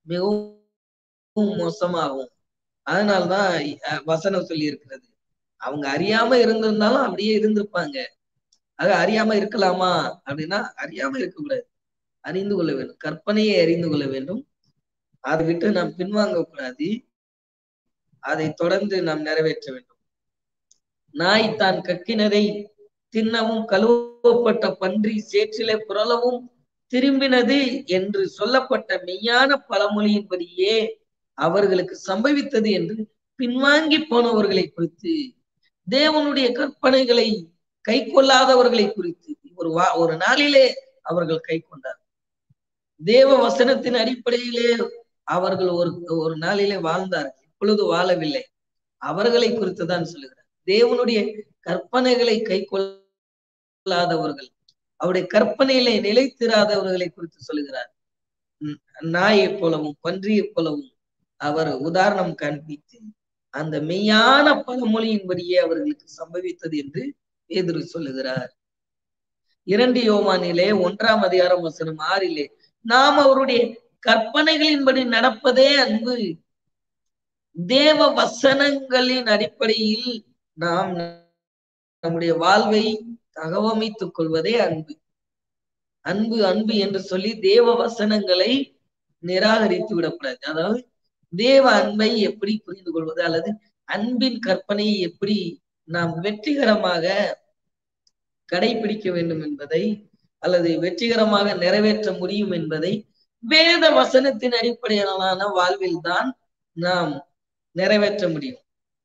மிகவும் மோசமாகும் அதனால்தான் வசனம் சொல்லி இருக்கிறது அவங்க அறியாம இருந்திருந்தாலும் அப்படியே இருந்திருப்பாங்க அது அறியாம இருக்கலாமா அப்படின்னா அறியாம இருக்கக்கூடாது அறிந்து கொள்ள வேண்டும் கற்பனையை அறிந்து கொள்ள வேண்டும் அதை விட்டு நாம் பின்வாங்க கூடாது அதை தொடர்ந்து நாம் நிறைவேற்ற வேண்டும் நாய் தான் கக்கினதை தின்னவும் கழுவப்பட்ட பன்றி சேற்றிலே புரளவும் திரும்பினது என்று சொல்லப்பட்ட மெய்யான பழமொழியின்படியே அவர்களுக்கு சம்பவித்தது என்று பின்வாங்கி போனவர்களை குறித்து தேவனுடைய கற்பனைகளை கை கொள்ளாதவர்களை குறித்து ஒரு வா ஒரு நாளிலே அவர்கள் கை கொண்டார் தேவ வசனத்தின் அடிப்படையிலே அவர்கள் ஒரு ஒரு நாளிலே வாழ்ந்தார்கள் இப்பொழுது வாழவில்லை அவர்களை குறித்து தான் சொல்லுகிறார் தேவனுடைய கற்பனைகளை கை கொள்ளாதவர்கள் அவருடைய கற்பனையிலே நிலைத்திராதவர்களை குறித்து சொல்லுகிறார் நாயை போலவும் பன்றியை போலவும் அவர் உதாரணம் காண்பித்து அந்த மெய்யான பழமொழியின்படியே அவர்களுக்கு சம்பவித்தது என்று எதிர் சொல்லுகிறார் இரண்டு யோமானிலே ஒன்றாம் அதிகாரம் வசனம் ஆறிலே நாம் அவருடைய கற்பனைகளின்படி நடப்பதே அன்பு தேவ வசனங்களின் அடிப்படையில் நாம் நம்முடைய வாழ்வை தகவமைத்துக் கொள்வதே அன்பு அன்பு அன்பு என்று சொல்லி தேவ வசனங்களை நிராகரித்து விடக்கூடாது அதாவது தேவ அன்பை எப்படி புரிந்து கொள்வது அல்லது அன்பின் கற்பனையை எப்படி நாம் வெற்றிகரமாக கடைபிடிக்க வேண்டும் என்பதை அல்லது வெற்றிகரமாக நிறைவேற்ற முடியும் என்பதை வேத வசனத்தின் அடிப்படையிலான வாழ்வில் தான் நாம் நிறைவேற்ற முடியும்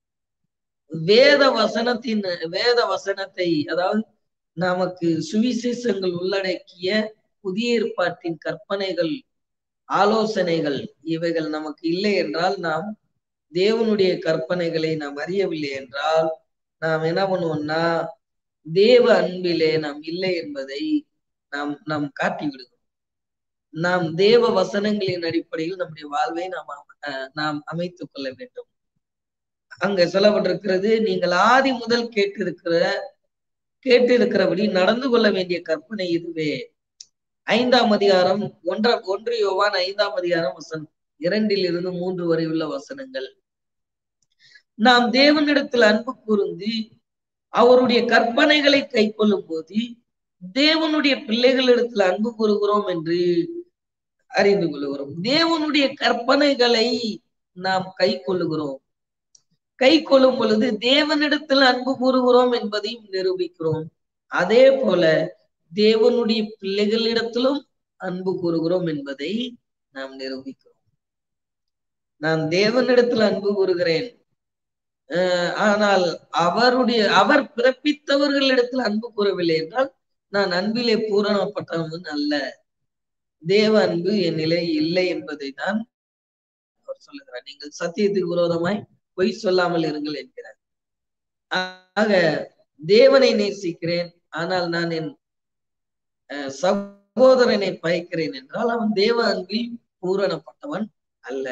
வேத வசனத்தின் வேத வசனத்தை அதாவது நமக்கு சுவிசேஷங்கள் உள்ளடக்கிய புதிய ஏற்பாட்டின் கற்பனைகள் ஆலோசனைகள் இவைகள் நமக்கு இல்லை என்றால் நாம் தேவனுடைய கற்பனைகளை நாம் அறியவில்லை என்றால் நாம் என்ன பண்ணுவோம்னா தேவ அன்பிலே நாம் இல்லை என்பதை நாம் நாம் காட்டி விடுகிறோம் நாம் தேவ வசனங்களின் அடிப்படையில் நம்முடைய வாழ்வை நாம் நாம் அமைத்துக் கொள்ள வேண்டும் அங்க சொல்லப்பட்டிருக்கிறது நீங்கள் ஆதி முதல் கேட்டிருக்கிற கேட்டிருக்கிறபடி நடந்து கொள்ள வேண்டிய கற்பனை இதுவே ஐந்தாம் அதிகாரம் ஒன்ற ஒன்று யோவான் ஐந்தாம் அதிகாரம் வசனம் இரண்டில் இருந்து மூன்று வரை உள்ள வசனங்கள் நாம் தேவனிடத்தில் அன்பு கூர்ந்து அவருடைய கற்பனைகளை கை கொள்ளும் போது தேவனுடைய பிள்ளைகளிடத்தில் அன்பு கூறுகிறோம் என்று அறிந்து கொள்ளுகிறோம் தேவனுடைய கற்பனைகளை நாம் கை கொள்ளுகிறோம் கை கொள்ளும் பொழுது தேவனிடத்தில் அன்பு கூறுகிறோம் என்பதையும் நிரூபிக்கிறோம் அதே போல தேவனுடைய பிள்ளைகளிடத்திலும் அன்பு கூறுகிறோம் என்பதை நாம் நிரூபிக்கிறோம் நான் தேவனிடத்தில் அன்பு கூறுகிறேன் அஹ் ஆனால் அவருடைய அவர் பிறப்பித்தவர்களிடத்தில் அன்பு கூறவில்லை என்றால் நான் அன்பிலே பூரணப்பட்டவன் அல்ல தேவ அன்பு என் நிலை இல்லை என்பதை தான் அவர் சொல்லுகிறார் நீங்கள் சத்தியத்துக்கு விரோதமாய் பொய் சொல்லாமல் இருங்கள் என்கிறார் ஆக தேவனை நேசிக்கிறேன் ஆனால் நான் என் அஹ், சகோதரனை பயக்கிறேன் என்றால் அவன் தேவ அன்பில் பூரணப்பட்டவன் அல்ல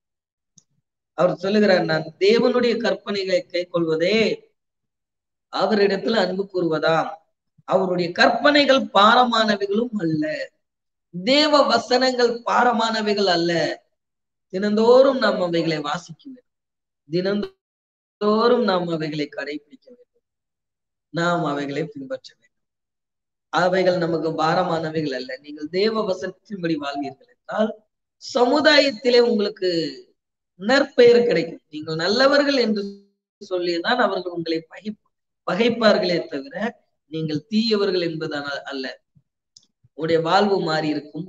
அவர் சொல்லுகிறார் நான் தேவனுடைய கற்பனைகளை கை கொள்வதே அவரிடத்தில் அன்பு கூறுவதாம் அவருடைய கற்பனைகள் பாரமானவைகளும் அல்ல தேவ வசனங்கள் பாரமானவைகள் அல்ல தினந்தோறும் நாம் அவைகளை வாசிக்க வேண்டும் தினந்தோறும் நாம் அவைகளை கடைபிடிக்க வேண்டும் நாம் அவைகளை பின்பற்ற வேண்டும் அவைகள் நமக்கு பாரமானவைகள் அல்ல நீங்கள் தேவ வசனத்தின்படி வாழ்வீர்கள் என்றால் சமுதாயத்திலே உங்களுக்கு நற்பெயர் கிடைக்கும் நீங்கள் நல்லவர்கள் என்று சொல்லிதான் அவர்கள் உங்களை பகை பகைப்பார்களே தவிர நீங்கள் தீயவர்கள் என்பதான அல்ல உங்களுடைய வாழ்வு மாறி இருக்கும்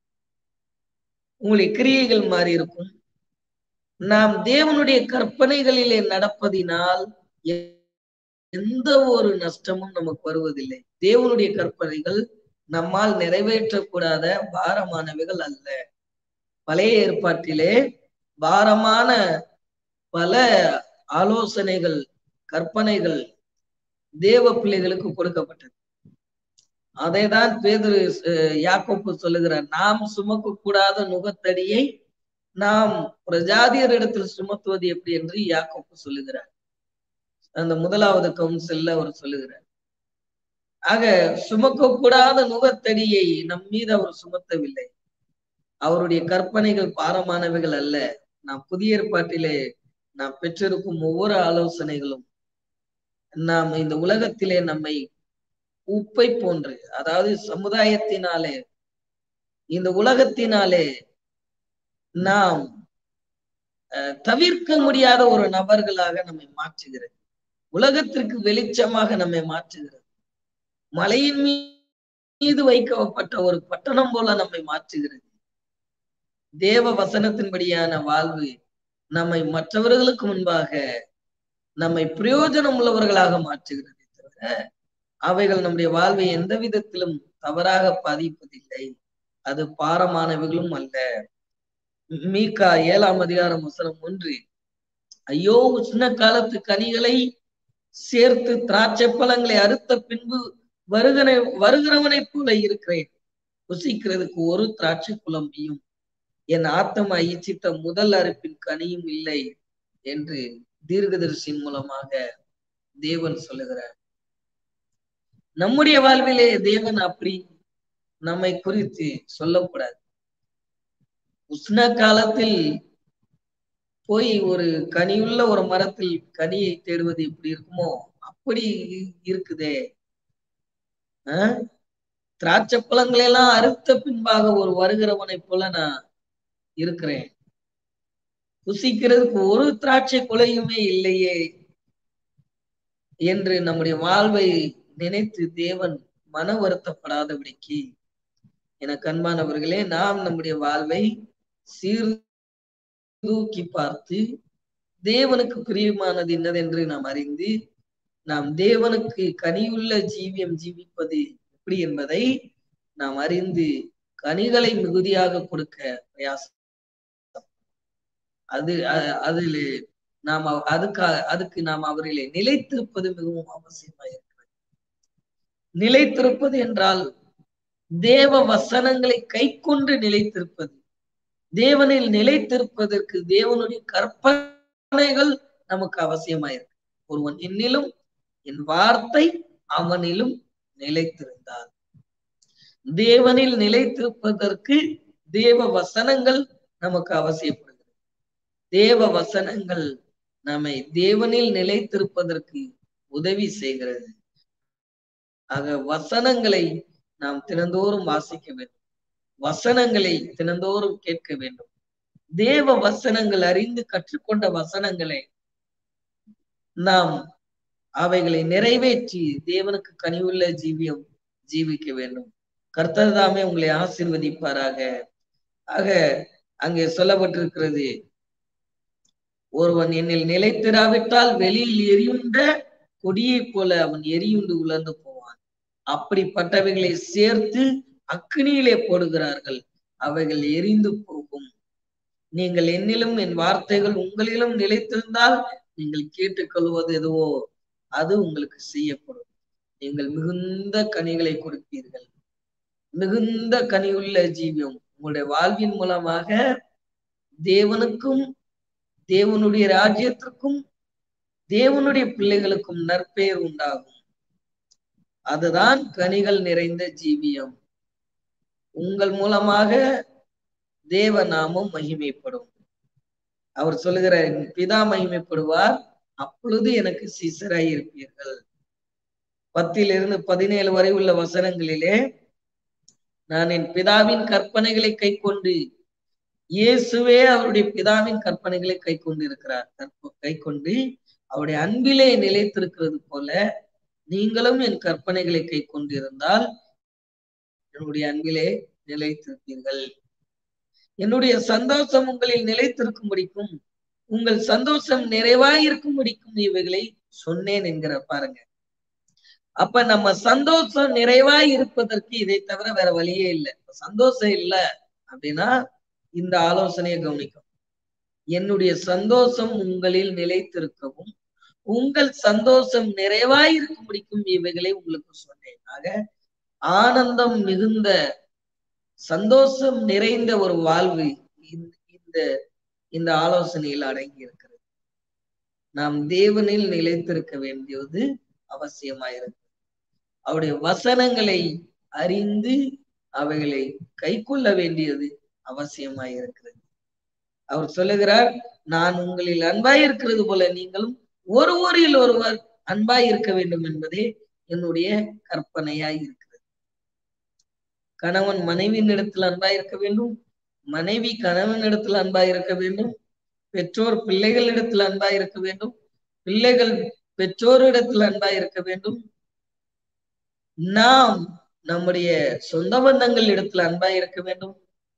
உங்களுடைய கிரியைகள் மாறி இருக்கும் நாம் தேவனுடைய கற்பனைகளிலே நடப்பதினால் எ- எந்த ஒரு நஷ்டமும் நமக்கு வருவதில்லை தேவனுடைய கற்பனைகள் நம்மால் நிறைவேற்றக்கூடாத பாரமானவைகள் அல்ல பழைய ஏற்பாட்டிலே பாரமான பல ஆலோசனைகள் கற்பனைகள் தேவ பிள்ளைகளுக்கு கொடுக்கப்பட்டது அதைதான் பேதுரு அஹ், யாக்கோப்பு சொல்லுகிறார் நாம் சுமக்க கூடாத நுகத்தடியை நாம் பிரஜாதியரிடத்தில் சுமத்துவது எப்படி என்று யாக்கோப்பு சொல்லுகிறார் அந்த முதலாவது கவுன்சில்ல அவர் சொல்லுகிறார் ஆக சுமக்க கூடாத நுகத்தடியை நம் மீது அவர் சுமத்தவில்லை அவருடைய கற்பனைகள் பாரமானவைகள் அல்ல நாம் புதிய ஏற்பாட்டிலே நாம் பெற்றிருக்கும் ஒவ்வொரு ஆலோசனைகளும் நாம் இந்த உலகத்திலே நம்மை உப்பை போன்று அதாவது சமுதாயத்தினாலே இந்த உலகத்தினாலே நாம் அஹ், தவிர்க்க முடியாத ஒரு நபர்களாக நம்மை மாற்றுகிறது உலகத்திற்கு வெளிச்சமாக நம்மை மாற்றுகிறது மலையின் மீது வைக்கப்பட்ட ஒரு பட்டணம் போல நம்மை மாற்றுகிறது தேவ வசனத்தின்படியான வாழ்வு நம்மை மற்றவர்களுக்கு முன்பாக நம்மை பிரயோஜனம் உள்ளவர்களாக மாற்றுகிறது தவிர அவைகள் நம்முடைய வாழ்வை எந்த விதத்திலும் தவறாக பாதிப்பதில்லை அது பாரமானவைகளும் அல்ல மீகா ஏழாம் அதிகாரம் வசனம் ஒன்று ஐயோ உஷ்ண காலத்து கனிகளை சேர்த்து திராட்சை பழங்களை அறுத்த பின்பு வருகனை வருகிறவனைப் போல இருக்கிறேன் புசிக்கிறதுக்கு ஒரு திராட்சை குழம்பியும் என் ஆத்தமா இச்சித்த முதல் அறுப்பின் கனியும் இல்லை என்று தீர்க்கதரிசியின் மூலமாக தேவன் சொல்லுகிறார் நம்முடைய வாழ்விலே தேவன் அப்படி நம்மை குறித்து சொல்லக்கூடாது உஷ்ண காலத்தில் போய் ஒரு கனியுள்ள ஒரு மரத்தில் கனியை தேடுவது எப்படி இருக்குமோ அப்படி இருக்குதே ஆஹ் திராட்சை பழங்களை எல்லாம் அறுத்த பின்பாக ஒரு வருகிறவனைப் போல நான் இருக்கிறேன் புசிக்கிறதுக்கு ஒரு திராட்சை கொலையுமே இல்லையே என்று நம்முடைய வாழ்வை நினைத்து தேவன் மன வருத்தப்படாதபடிக்கு எனக்கு அன்பானவர்களே நாம் நம்முடைய வாழ்வை சீர்தூக்கி பார்த்து தேவனுக்கு பிரியமானது என்னதென்று நாம் அறிந்து நாம் தேவனுக்கு கனியுள்ள ஜீவியம் ஜீவிப்பது எப்படி என்பதை நாம் அறிந்து கனிகளை மிகுதியாக கொடுக்க பிரயாசம் அது அ- அதில் நாம் அவ- அதுக்காக அதுக்கு நாம் அவரிலே நிலைத்திருப்பது மிகவும் அவசியமாக இருக்கிறது நிலைத்திருப்பது என்றால் தேவ வசனங்களை கை கொண்டு நிலைத்திருப்பது தேவனில் நிலைத்திருப்பதற்கு தேவனுடைய கற்பனைகள் நமக்கு அவசியமாயிருக்கு ஒருவன் என்னிலும் என் வார்த்தை அவனிலும் நிலைத்திருந்தார் தேவனில் நிலைத்திருப்பதற்கு தேவ வசனங்கள் நமக்கு அவசியப்படுகிறது தேவ வசனங்கள் நம்மை தேவனில் நிலைத்திருப்பதற்கு உதவி செய்கிறது ஆக வசனங்களை நாம் தினந்தோறும் வாசிக்க வேண்டும் வசனங்களை தினந்தோறும் கேட்க வேண்டும் தேவ வசனங்கள் அறிந்து கற்றுக்கொண்ட வசனங்களை நாம் அவைகளை நிறைவேற்றி தேவனுக்கு கனிவுள்ள ஜீவியம் ஜீவிக்க வேண்டும் கர்த்தர் தாமே உங்களை ஆசீர்வதிப்பாராக ஆக அங்கே சொல்லப்பட்டிருக்கிறது ஒருவன் என்னில் நிலைத்திராவிட்டால் வெளியில் எரியுண்ட கொடியைப் போல அவன் எரியுண்டு உலர்ந்து போவான் அப்படிப்பட்டவைகளை சேர்த்து அக்னியிலே போடுகிறார்கள் அவைகள் எரிந்து போகும் நீங்கள் என்னிலும் என் வார்த்தைகள் உங்களிலும் நிலைத்திருந்தால் நீங்கள் கேட்டுக்கொள்வது எதுவோ அது உங்களுக்கு செய்யப்படும் நீங்கள் மிகுந்த கனிகளை கொடுப்பீர்கள் மிகுந்த கனியுள்ள ஜீவியம் உங்களுடைய வாழ்வின் மூலமாக தேவனுக்கும் தேவனுடைய ராஜ்யத்திற்கும் தேவனுடைய பிள்ளைகளுக்கும் நற்பெயர் உண்டாகும் அதுதான் கனிகள் நிறைந்த ஜீவியம் உங்கள் மூலமாக தேவ நாமம் மகிமைப்படும் அவர் சொல்லுகிறார் "என் பிதா மகிமைப்படுவார் அப்பொழுது எனக்கு சீசராய் இருப்பீர்கள் பத்திலிருந்து பதினேழு வரை உள்ள வசனங்களிலே நான் என் பிதாவின் கற்பனைகளை கை கொண்டு இயேசுவே அவருடைய பிதாவின் கற்பனைகளை கை கொண்டு இருக்கிறார் கை கொண்டு அவருடைய அன்பிலே நிலைத்திருக்கிறது போல நீங்களும் என் கற்பனைகளை கை கொண்டிருந்தால் என்னுடைய அன்பிலே நிலைத்திருப்பீர்கள் என்னுடைய சந்தோஷம் உங்களில் நிலைத்திருக்கும்படிக்கும் உங்கள் சந்தோஷம் நிறைவாயிருக்கும்படிக்கும் இவைகளை சொன்னேன் என்கிற பாருங்க அப்ப நம்ம சந்தோஷம் நிறைவாய் இருப்பதற்கு இதை தவிர வேற வழியே இல்லை சந்தோஷம் இல்ல அப்படின்னா இந்த ஆலோசனையை கவனிக்கும் என்னுடைய சந்தோஷம் உங்களில் நிலைத்திருக்கவும் உங்கள் சந்தோஷம் நிறைவாயிருக்கும்படிக்கும் இவைகளை உங்களுக்கு சொன்னேன் ஆக ஆனந்தம் மிகுந்த சந்தோஷம் நிறைந்த ஒரு வாழ்வு இந்த- இந்த இந்த ஆலோசனையில் அடங்கி இருக்கிறது நாம் தேவனில் நிலைத்திருக்க வேண்டியது அவசியமாயிருக்கு அவருடைய வசனங்களை அறிந்து அவைகளை கைக்கொள்ள வேண்டியது அவசியமாயிருக்கிறது அவர் சொல்லுகிறார் நான் உங்களில் அன்பாய் இருக்கிறது போல நீங்களும் ஒருவரில் ஒருவர் அன்பாய் இருக்க வேண்டும் என்பதே என்னுடைய கற்பனையாய் இருக்கிறது கணவன் மனைவியின் இடத்தில் அன்பாய் இருக்க வேண்டும் மனைவி கணவன் இடத்தில் அன்பாய் இருக்க வேண்டும் பெற்றோர் பிள்ளைகளிடத்தில் அன்பாய் இருக்க வேண்டும் பிள்ளைகள் பெற்றோரிடத்தில் அன்பாய் இருக்க வேண்டும் நாம் நம்முடைய சொந்த பந்தங்கள் இடத்தில் அன்பாய் இருக்க வேண்டும்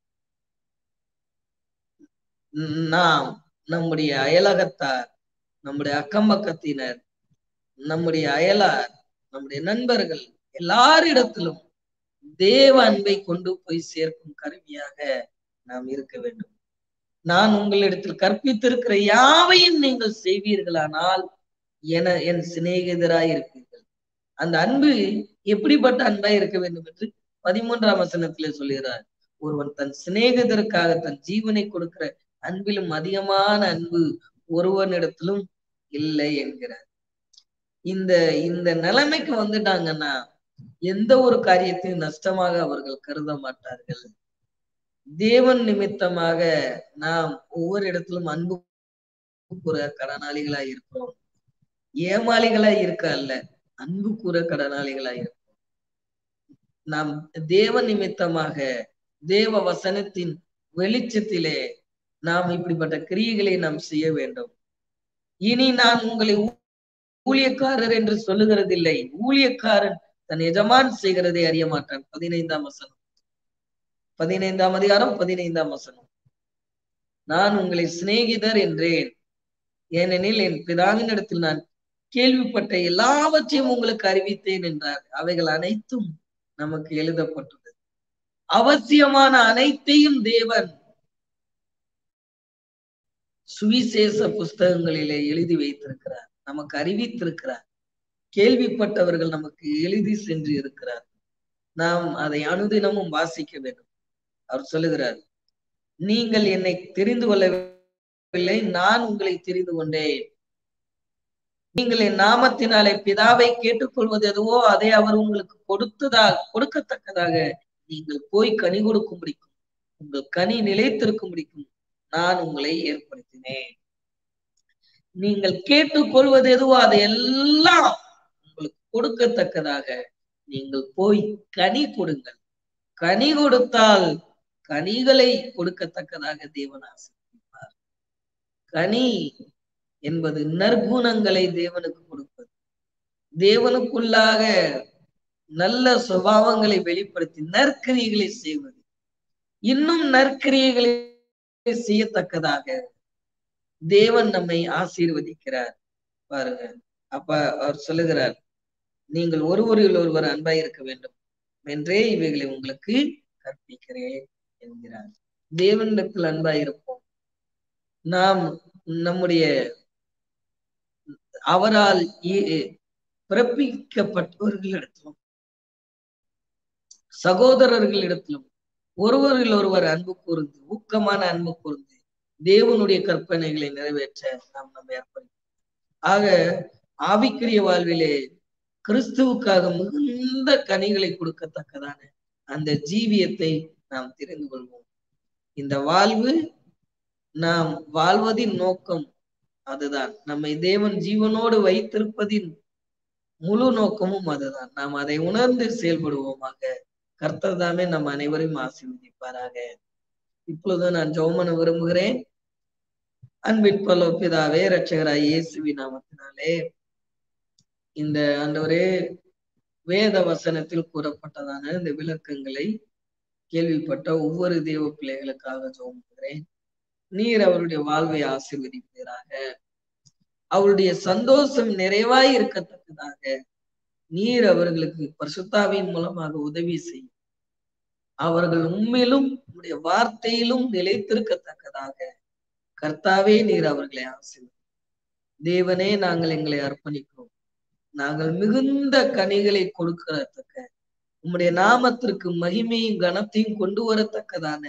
நாம் நம்முடைய அயலகத்தார் நம்முடைய அக்கம் பக்கத்தினர் நம்முடைய அயலார் நம்முடைய நண்பர்கள் எல்லாரிடத்திலும் தேவ அன்பை கொண்டு போய் சேர்க்கும் கருவியாக நாம் இருக்க வேண்டும் நான் உங்களிடத்தில் கற்பித்திருக்கிற யாவையும் நீங்கள் செய்வீர்களானால் என என் சிநேகிதராய் இருப்பீர்கள் அந்த அன்பு எப்படிப்பட்ட அன்பாய் இருக்க வேண்டும் என்று பதிமூன்றாம் வசனத்திலே சொல்கிறார் ஒருவன் தன் சிநேகிதருக்காக தன் ஜீவனை கொடுக்கிற அன்பிலும் அதிகமான அன்பு ஒருவனிடத்திலும் இல்லை என்கிறார் இந்த இந்த நிலைமைக்கு வந்துட்டாங்கன்னா எந்த ஒரு காரியத்தையும் நஷ்டமாக அவர்கள் கருத மாட்டார்கள் தேவன் நிமித்தமாக நாம் ஒவ்வொரு இடத்திலும் அன்பு கூற கடனாளிகளாய் இருக்கிறோம் ஏமாளிகளாய் இருக்க அல்ல அன்பு கூற கடனாளிகளாய் இருக்கிறோம் நாம் தேவ நிமித்தமாக தேவ வசனத்தின் வெளிச்சத்திலே நாம் இப்படிப்பட்ட கிரியைகளை நாம் செய்ய வேண்டும் இனி நான் உங்களை ஊ- ஊழியக்காரர் என்று சொல்லுகிறதில்லை ஊழியக்காரன் தன் எஜமான் செய்கிறதை அறிய மாட்டான் பதினைந்தாம் வசனம் பதினைந்தாம் அதிகாரம் பதினைந்தாம் வசனம் நான் உங்களை சிநேகிதர் என்றேன் ஏனெனில் என் பிதாவின் இடத்தில் நான் கேள்விப்பட்ட எல்லாவற்றையும் உங்களுக்கு அறிவித்தேன் என்றார் அவைகள் அனைத்தும் நமக்கு எழுதப்பட்டுள்ளது அவசியமான அனைத்தையும் தேவன் சுவிசேஷ புஸ்தகங்களிலே எழுதி வைத்திருக்கிறார் நமக்கு அறிவித்திருக்கிறார் கேள்விப்பட்டவர்கள் நமக்கு எழுதி சென்று இருக்கிறார் நாம் அதை அனுதினமும் வாசிக்க வேண்டும் அவர் சொல்லுகிறார் நீங்கள் என்னை தெரிந்து கொள்ளவில்லை நான் உங்களை தெரிந்து கொண்டேன் நீங்கள் என் நாமத்தினாலே பிதாவை கேட்டுக்கொள்வது எதுவோ அதை அவர் உங்களுக்கு கொடுத்ததா கொடுக்கத்தக்கதாக நீங்கள் போய் கனி கொடுக்கும்படிக்கும் உங்கள் கனி நிலைத்திருக்கும்படிக்கும் நான் உங்களை ஏற்படுத்தினேன் நீங்கள் கேட்டுக்கொள்வது எதுவோ அதையெல்லாம் உங்களுக்கு கொடுக்கத்தக்கதாக நீங்கள் போய் கனி கொடுங்கள் கனி கொடுத்தால் கனிகளை கொடுக்கத்தக்கதாக தேவன் ஆசீர்வதிப்பார் கனி என்பது நற்குணங்களை தேவனுக்கு கொடுப்பது தேவனுக்குள்ளாக நல்ல சுபாவங்களை வெளிப்படுத்தி நற்கிரியைகளை செய்வது இன்னும் நற்கிரியைகளை செய்யத்தக்கதாக தேவன் நம்மை ஆசீர்வதிக்கிறார் பாருங்க அப்ப அவர் சொல்லுகிறார் நீங்கள் ஒருவரில் ஒருவர் அன்பாய் இருக்க வேண்டும் என்றே இவைகளை உங்களுக்கு கற்பிக்கிறேன் என்கிறார் தேவனிடத்தில் அன்பாய் இருப்போம் நாம் நம்முடைய அவரால் இ- பிறப்பிக்கப்பட்டவர்களிடத்திலும் சகோதரர்களிடத்திலும் ஒருவரில் ஒருவர் அன்பு கூர்ந்து ஊக்கமான அன்பு கூர்ந்து தேவனுடைய கற்பனைகளை நிறைவேற்ற நாம் நம்மை அர்ப்பணிப்போம் ஆக ஆவிக்குரிய வாழ்விலே கிறிஸ்துவுக்காக மிகுந்த கனிகளை கொடுக்கத்தக்கதான அந்த ஜீவியத்தை நாம் தெரிந்து கொள்வோம் இந்த வாழ்வு நாம் வாழ்வதின் நோக்கம் அதுதான் நம்மை தேவன் ஜீவனோடு வைத்திருப்பதின் முழு நோக்கமும் அதுதான் நாம் அதை உணர்ந்து செயல்படுவோமாக கர்த்தர் தாமே நம் அனைவரையும் ஆசீர்வதிப்பாராக இப்பொழுது நான் ஜெபம் விரும்புகிறேன் அன்பின் பலோ பிதாவே ரட்சகராய் இயேசுவி நாமத்தினாலே இந்த ஆண்டவரே வேத வசனத்தில் கூறப்பட்டதான இந்த விளக்கங்களை கேள்விப்பட்ட ஒவ்வொரு தேவ பிள்ளைகளுக்காக ஜெபம் நீர் அவருடைய வாழ்வை ஆசீர்வதிப்பீராக அவருடைய சந்தோஷம் நிறைவாய் இருக்கத்தக்கதாக நீர் அவர்களுக்கு பரிசுத்தாவின் மூலமாக உதவி செய்யும் அவர்கள் உண்மையிலும் உடைய வார்த்தையிலும் நிலைத்திருக்கத்தக்கதாக கர்த்தாவே நீர் அவர்களை ஆசீர்வதி தேவனே நாங்கள் எங்களை அர்ப்பணிக்கிறோம் நாங்கள் மிகுந்த கனிகளை கொடுக்கிறதுக்க உம்முடைய நாமத்திற்கு மகிமையும் கனத்தையும் கொண்டு வரத்தக்கதான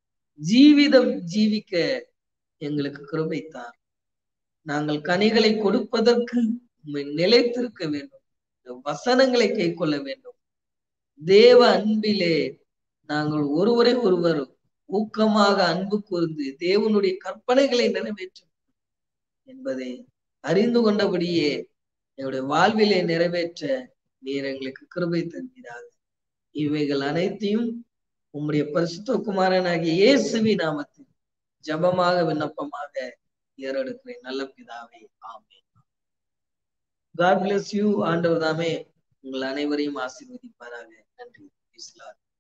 ஜீவிதம் ஜீவிக்க எங்களுக்கு கிருபைத்தார் நாங்கள் கனிகளை கொடுப்பதற்கு உம்மை நிலைத்திருக்க வேண்டும் இந்த வசனங்களை கை கொள்ள வேண்டும் தேவ அன்பிலே நாங்கள் ஒருவரை ஒருவர் ஊக்கமாக அன்பு கூர்ந்து தேவனுடைய கற்பனைகளை நிறைவேற்றும் என்பதை அறிந்து கொண்டபடியே எங்களுடைய வாழ்விலே நிறைவேற்ற நீர் எங்களுக்கு கிருபை தந்தீராக இவைகள் அனைத்தையும் உம்முடைய பரிசுத்த குமாரனாகிய இயேசுவி நாமத்தில் ஜபமாக விண்ணப்பமாக ஏறெடுக்கிறேன் நல்ல பிதாவே ஆமே காட் பிளஸ் யூ ஆண்டவர் தாமே உங்கள் அனைவரையும் ஆசீர்வதிப்பாராக நன்றி இஸ்லாம்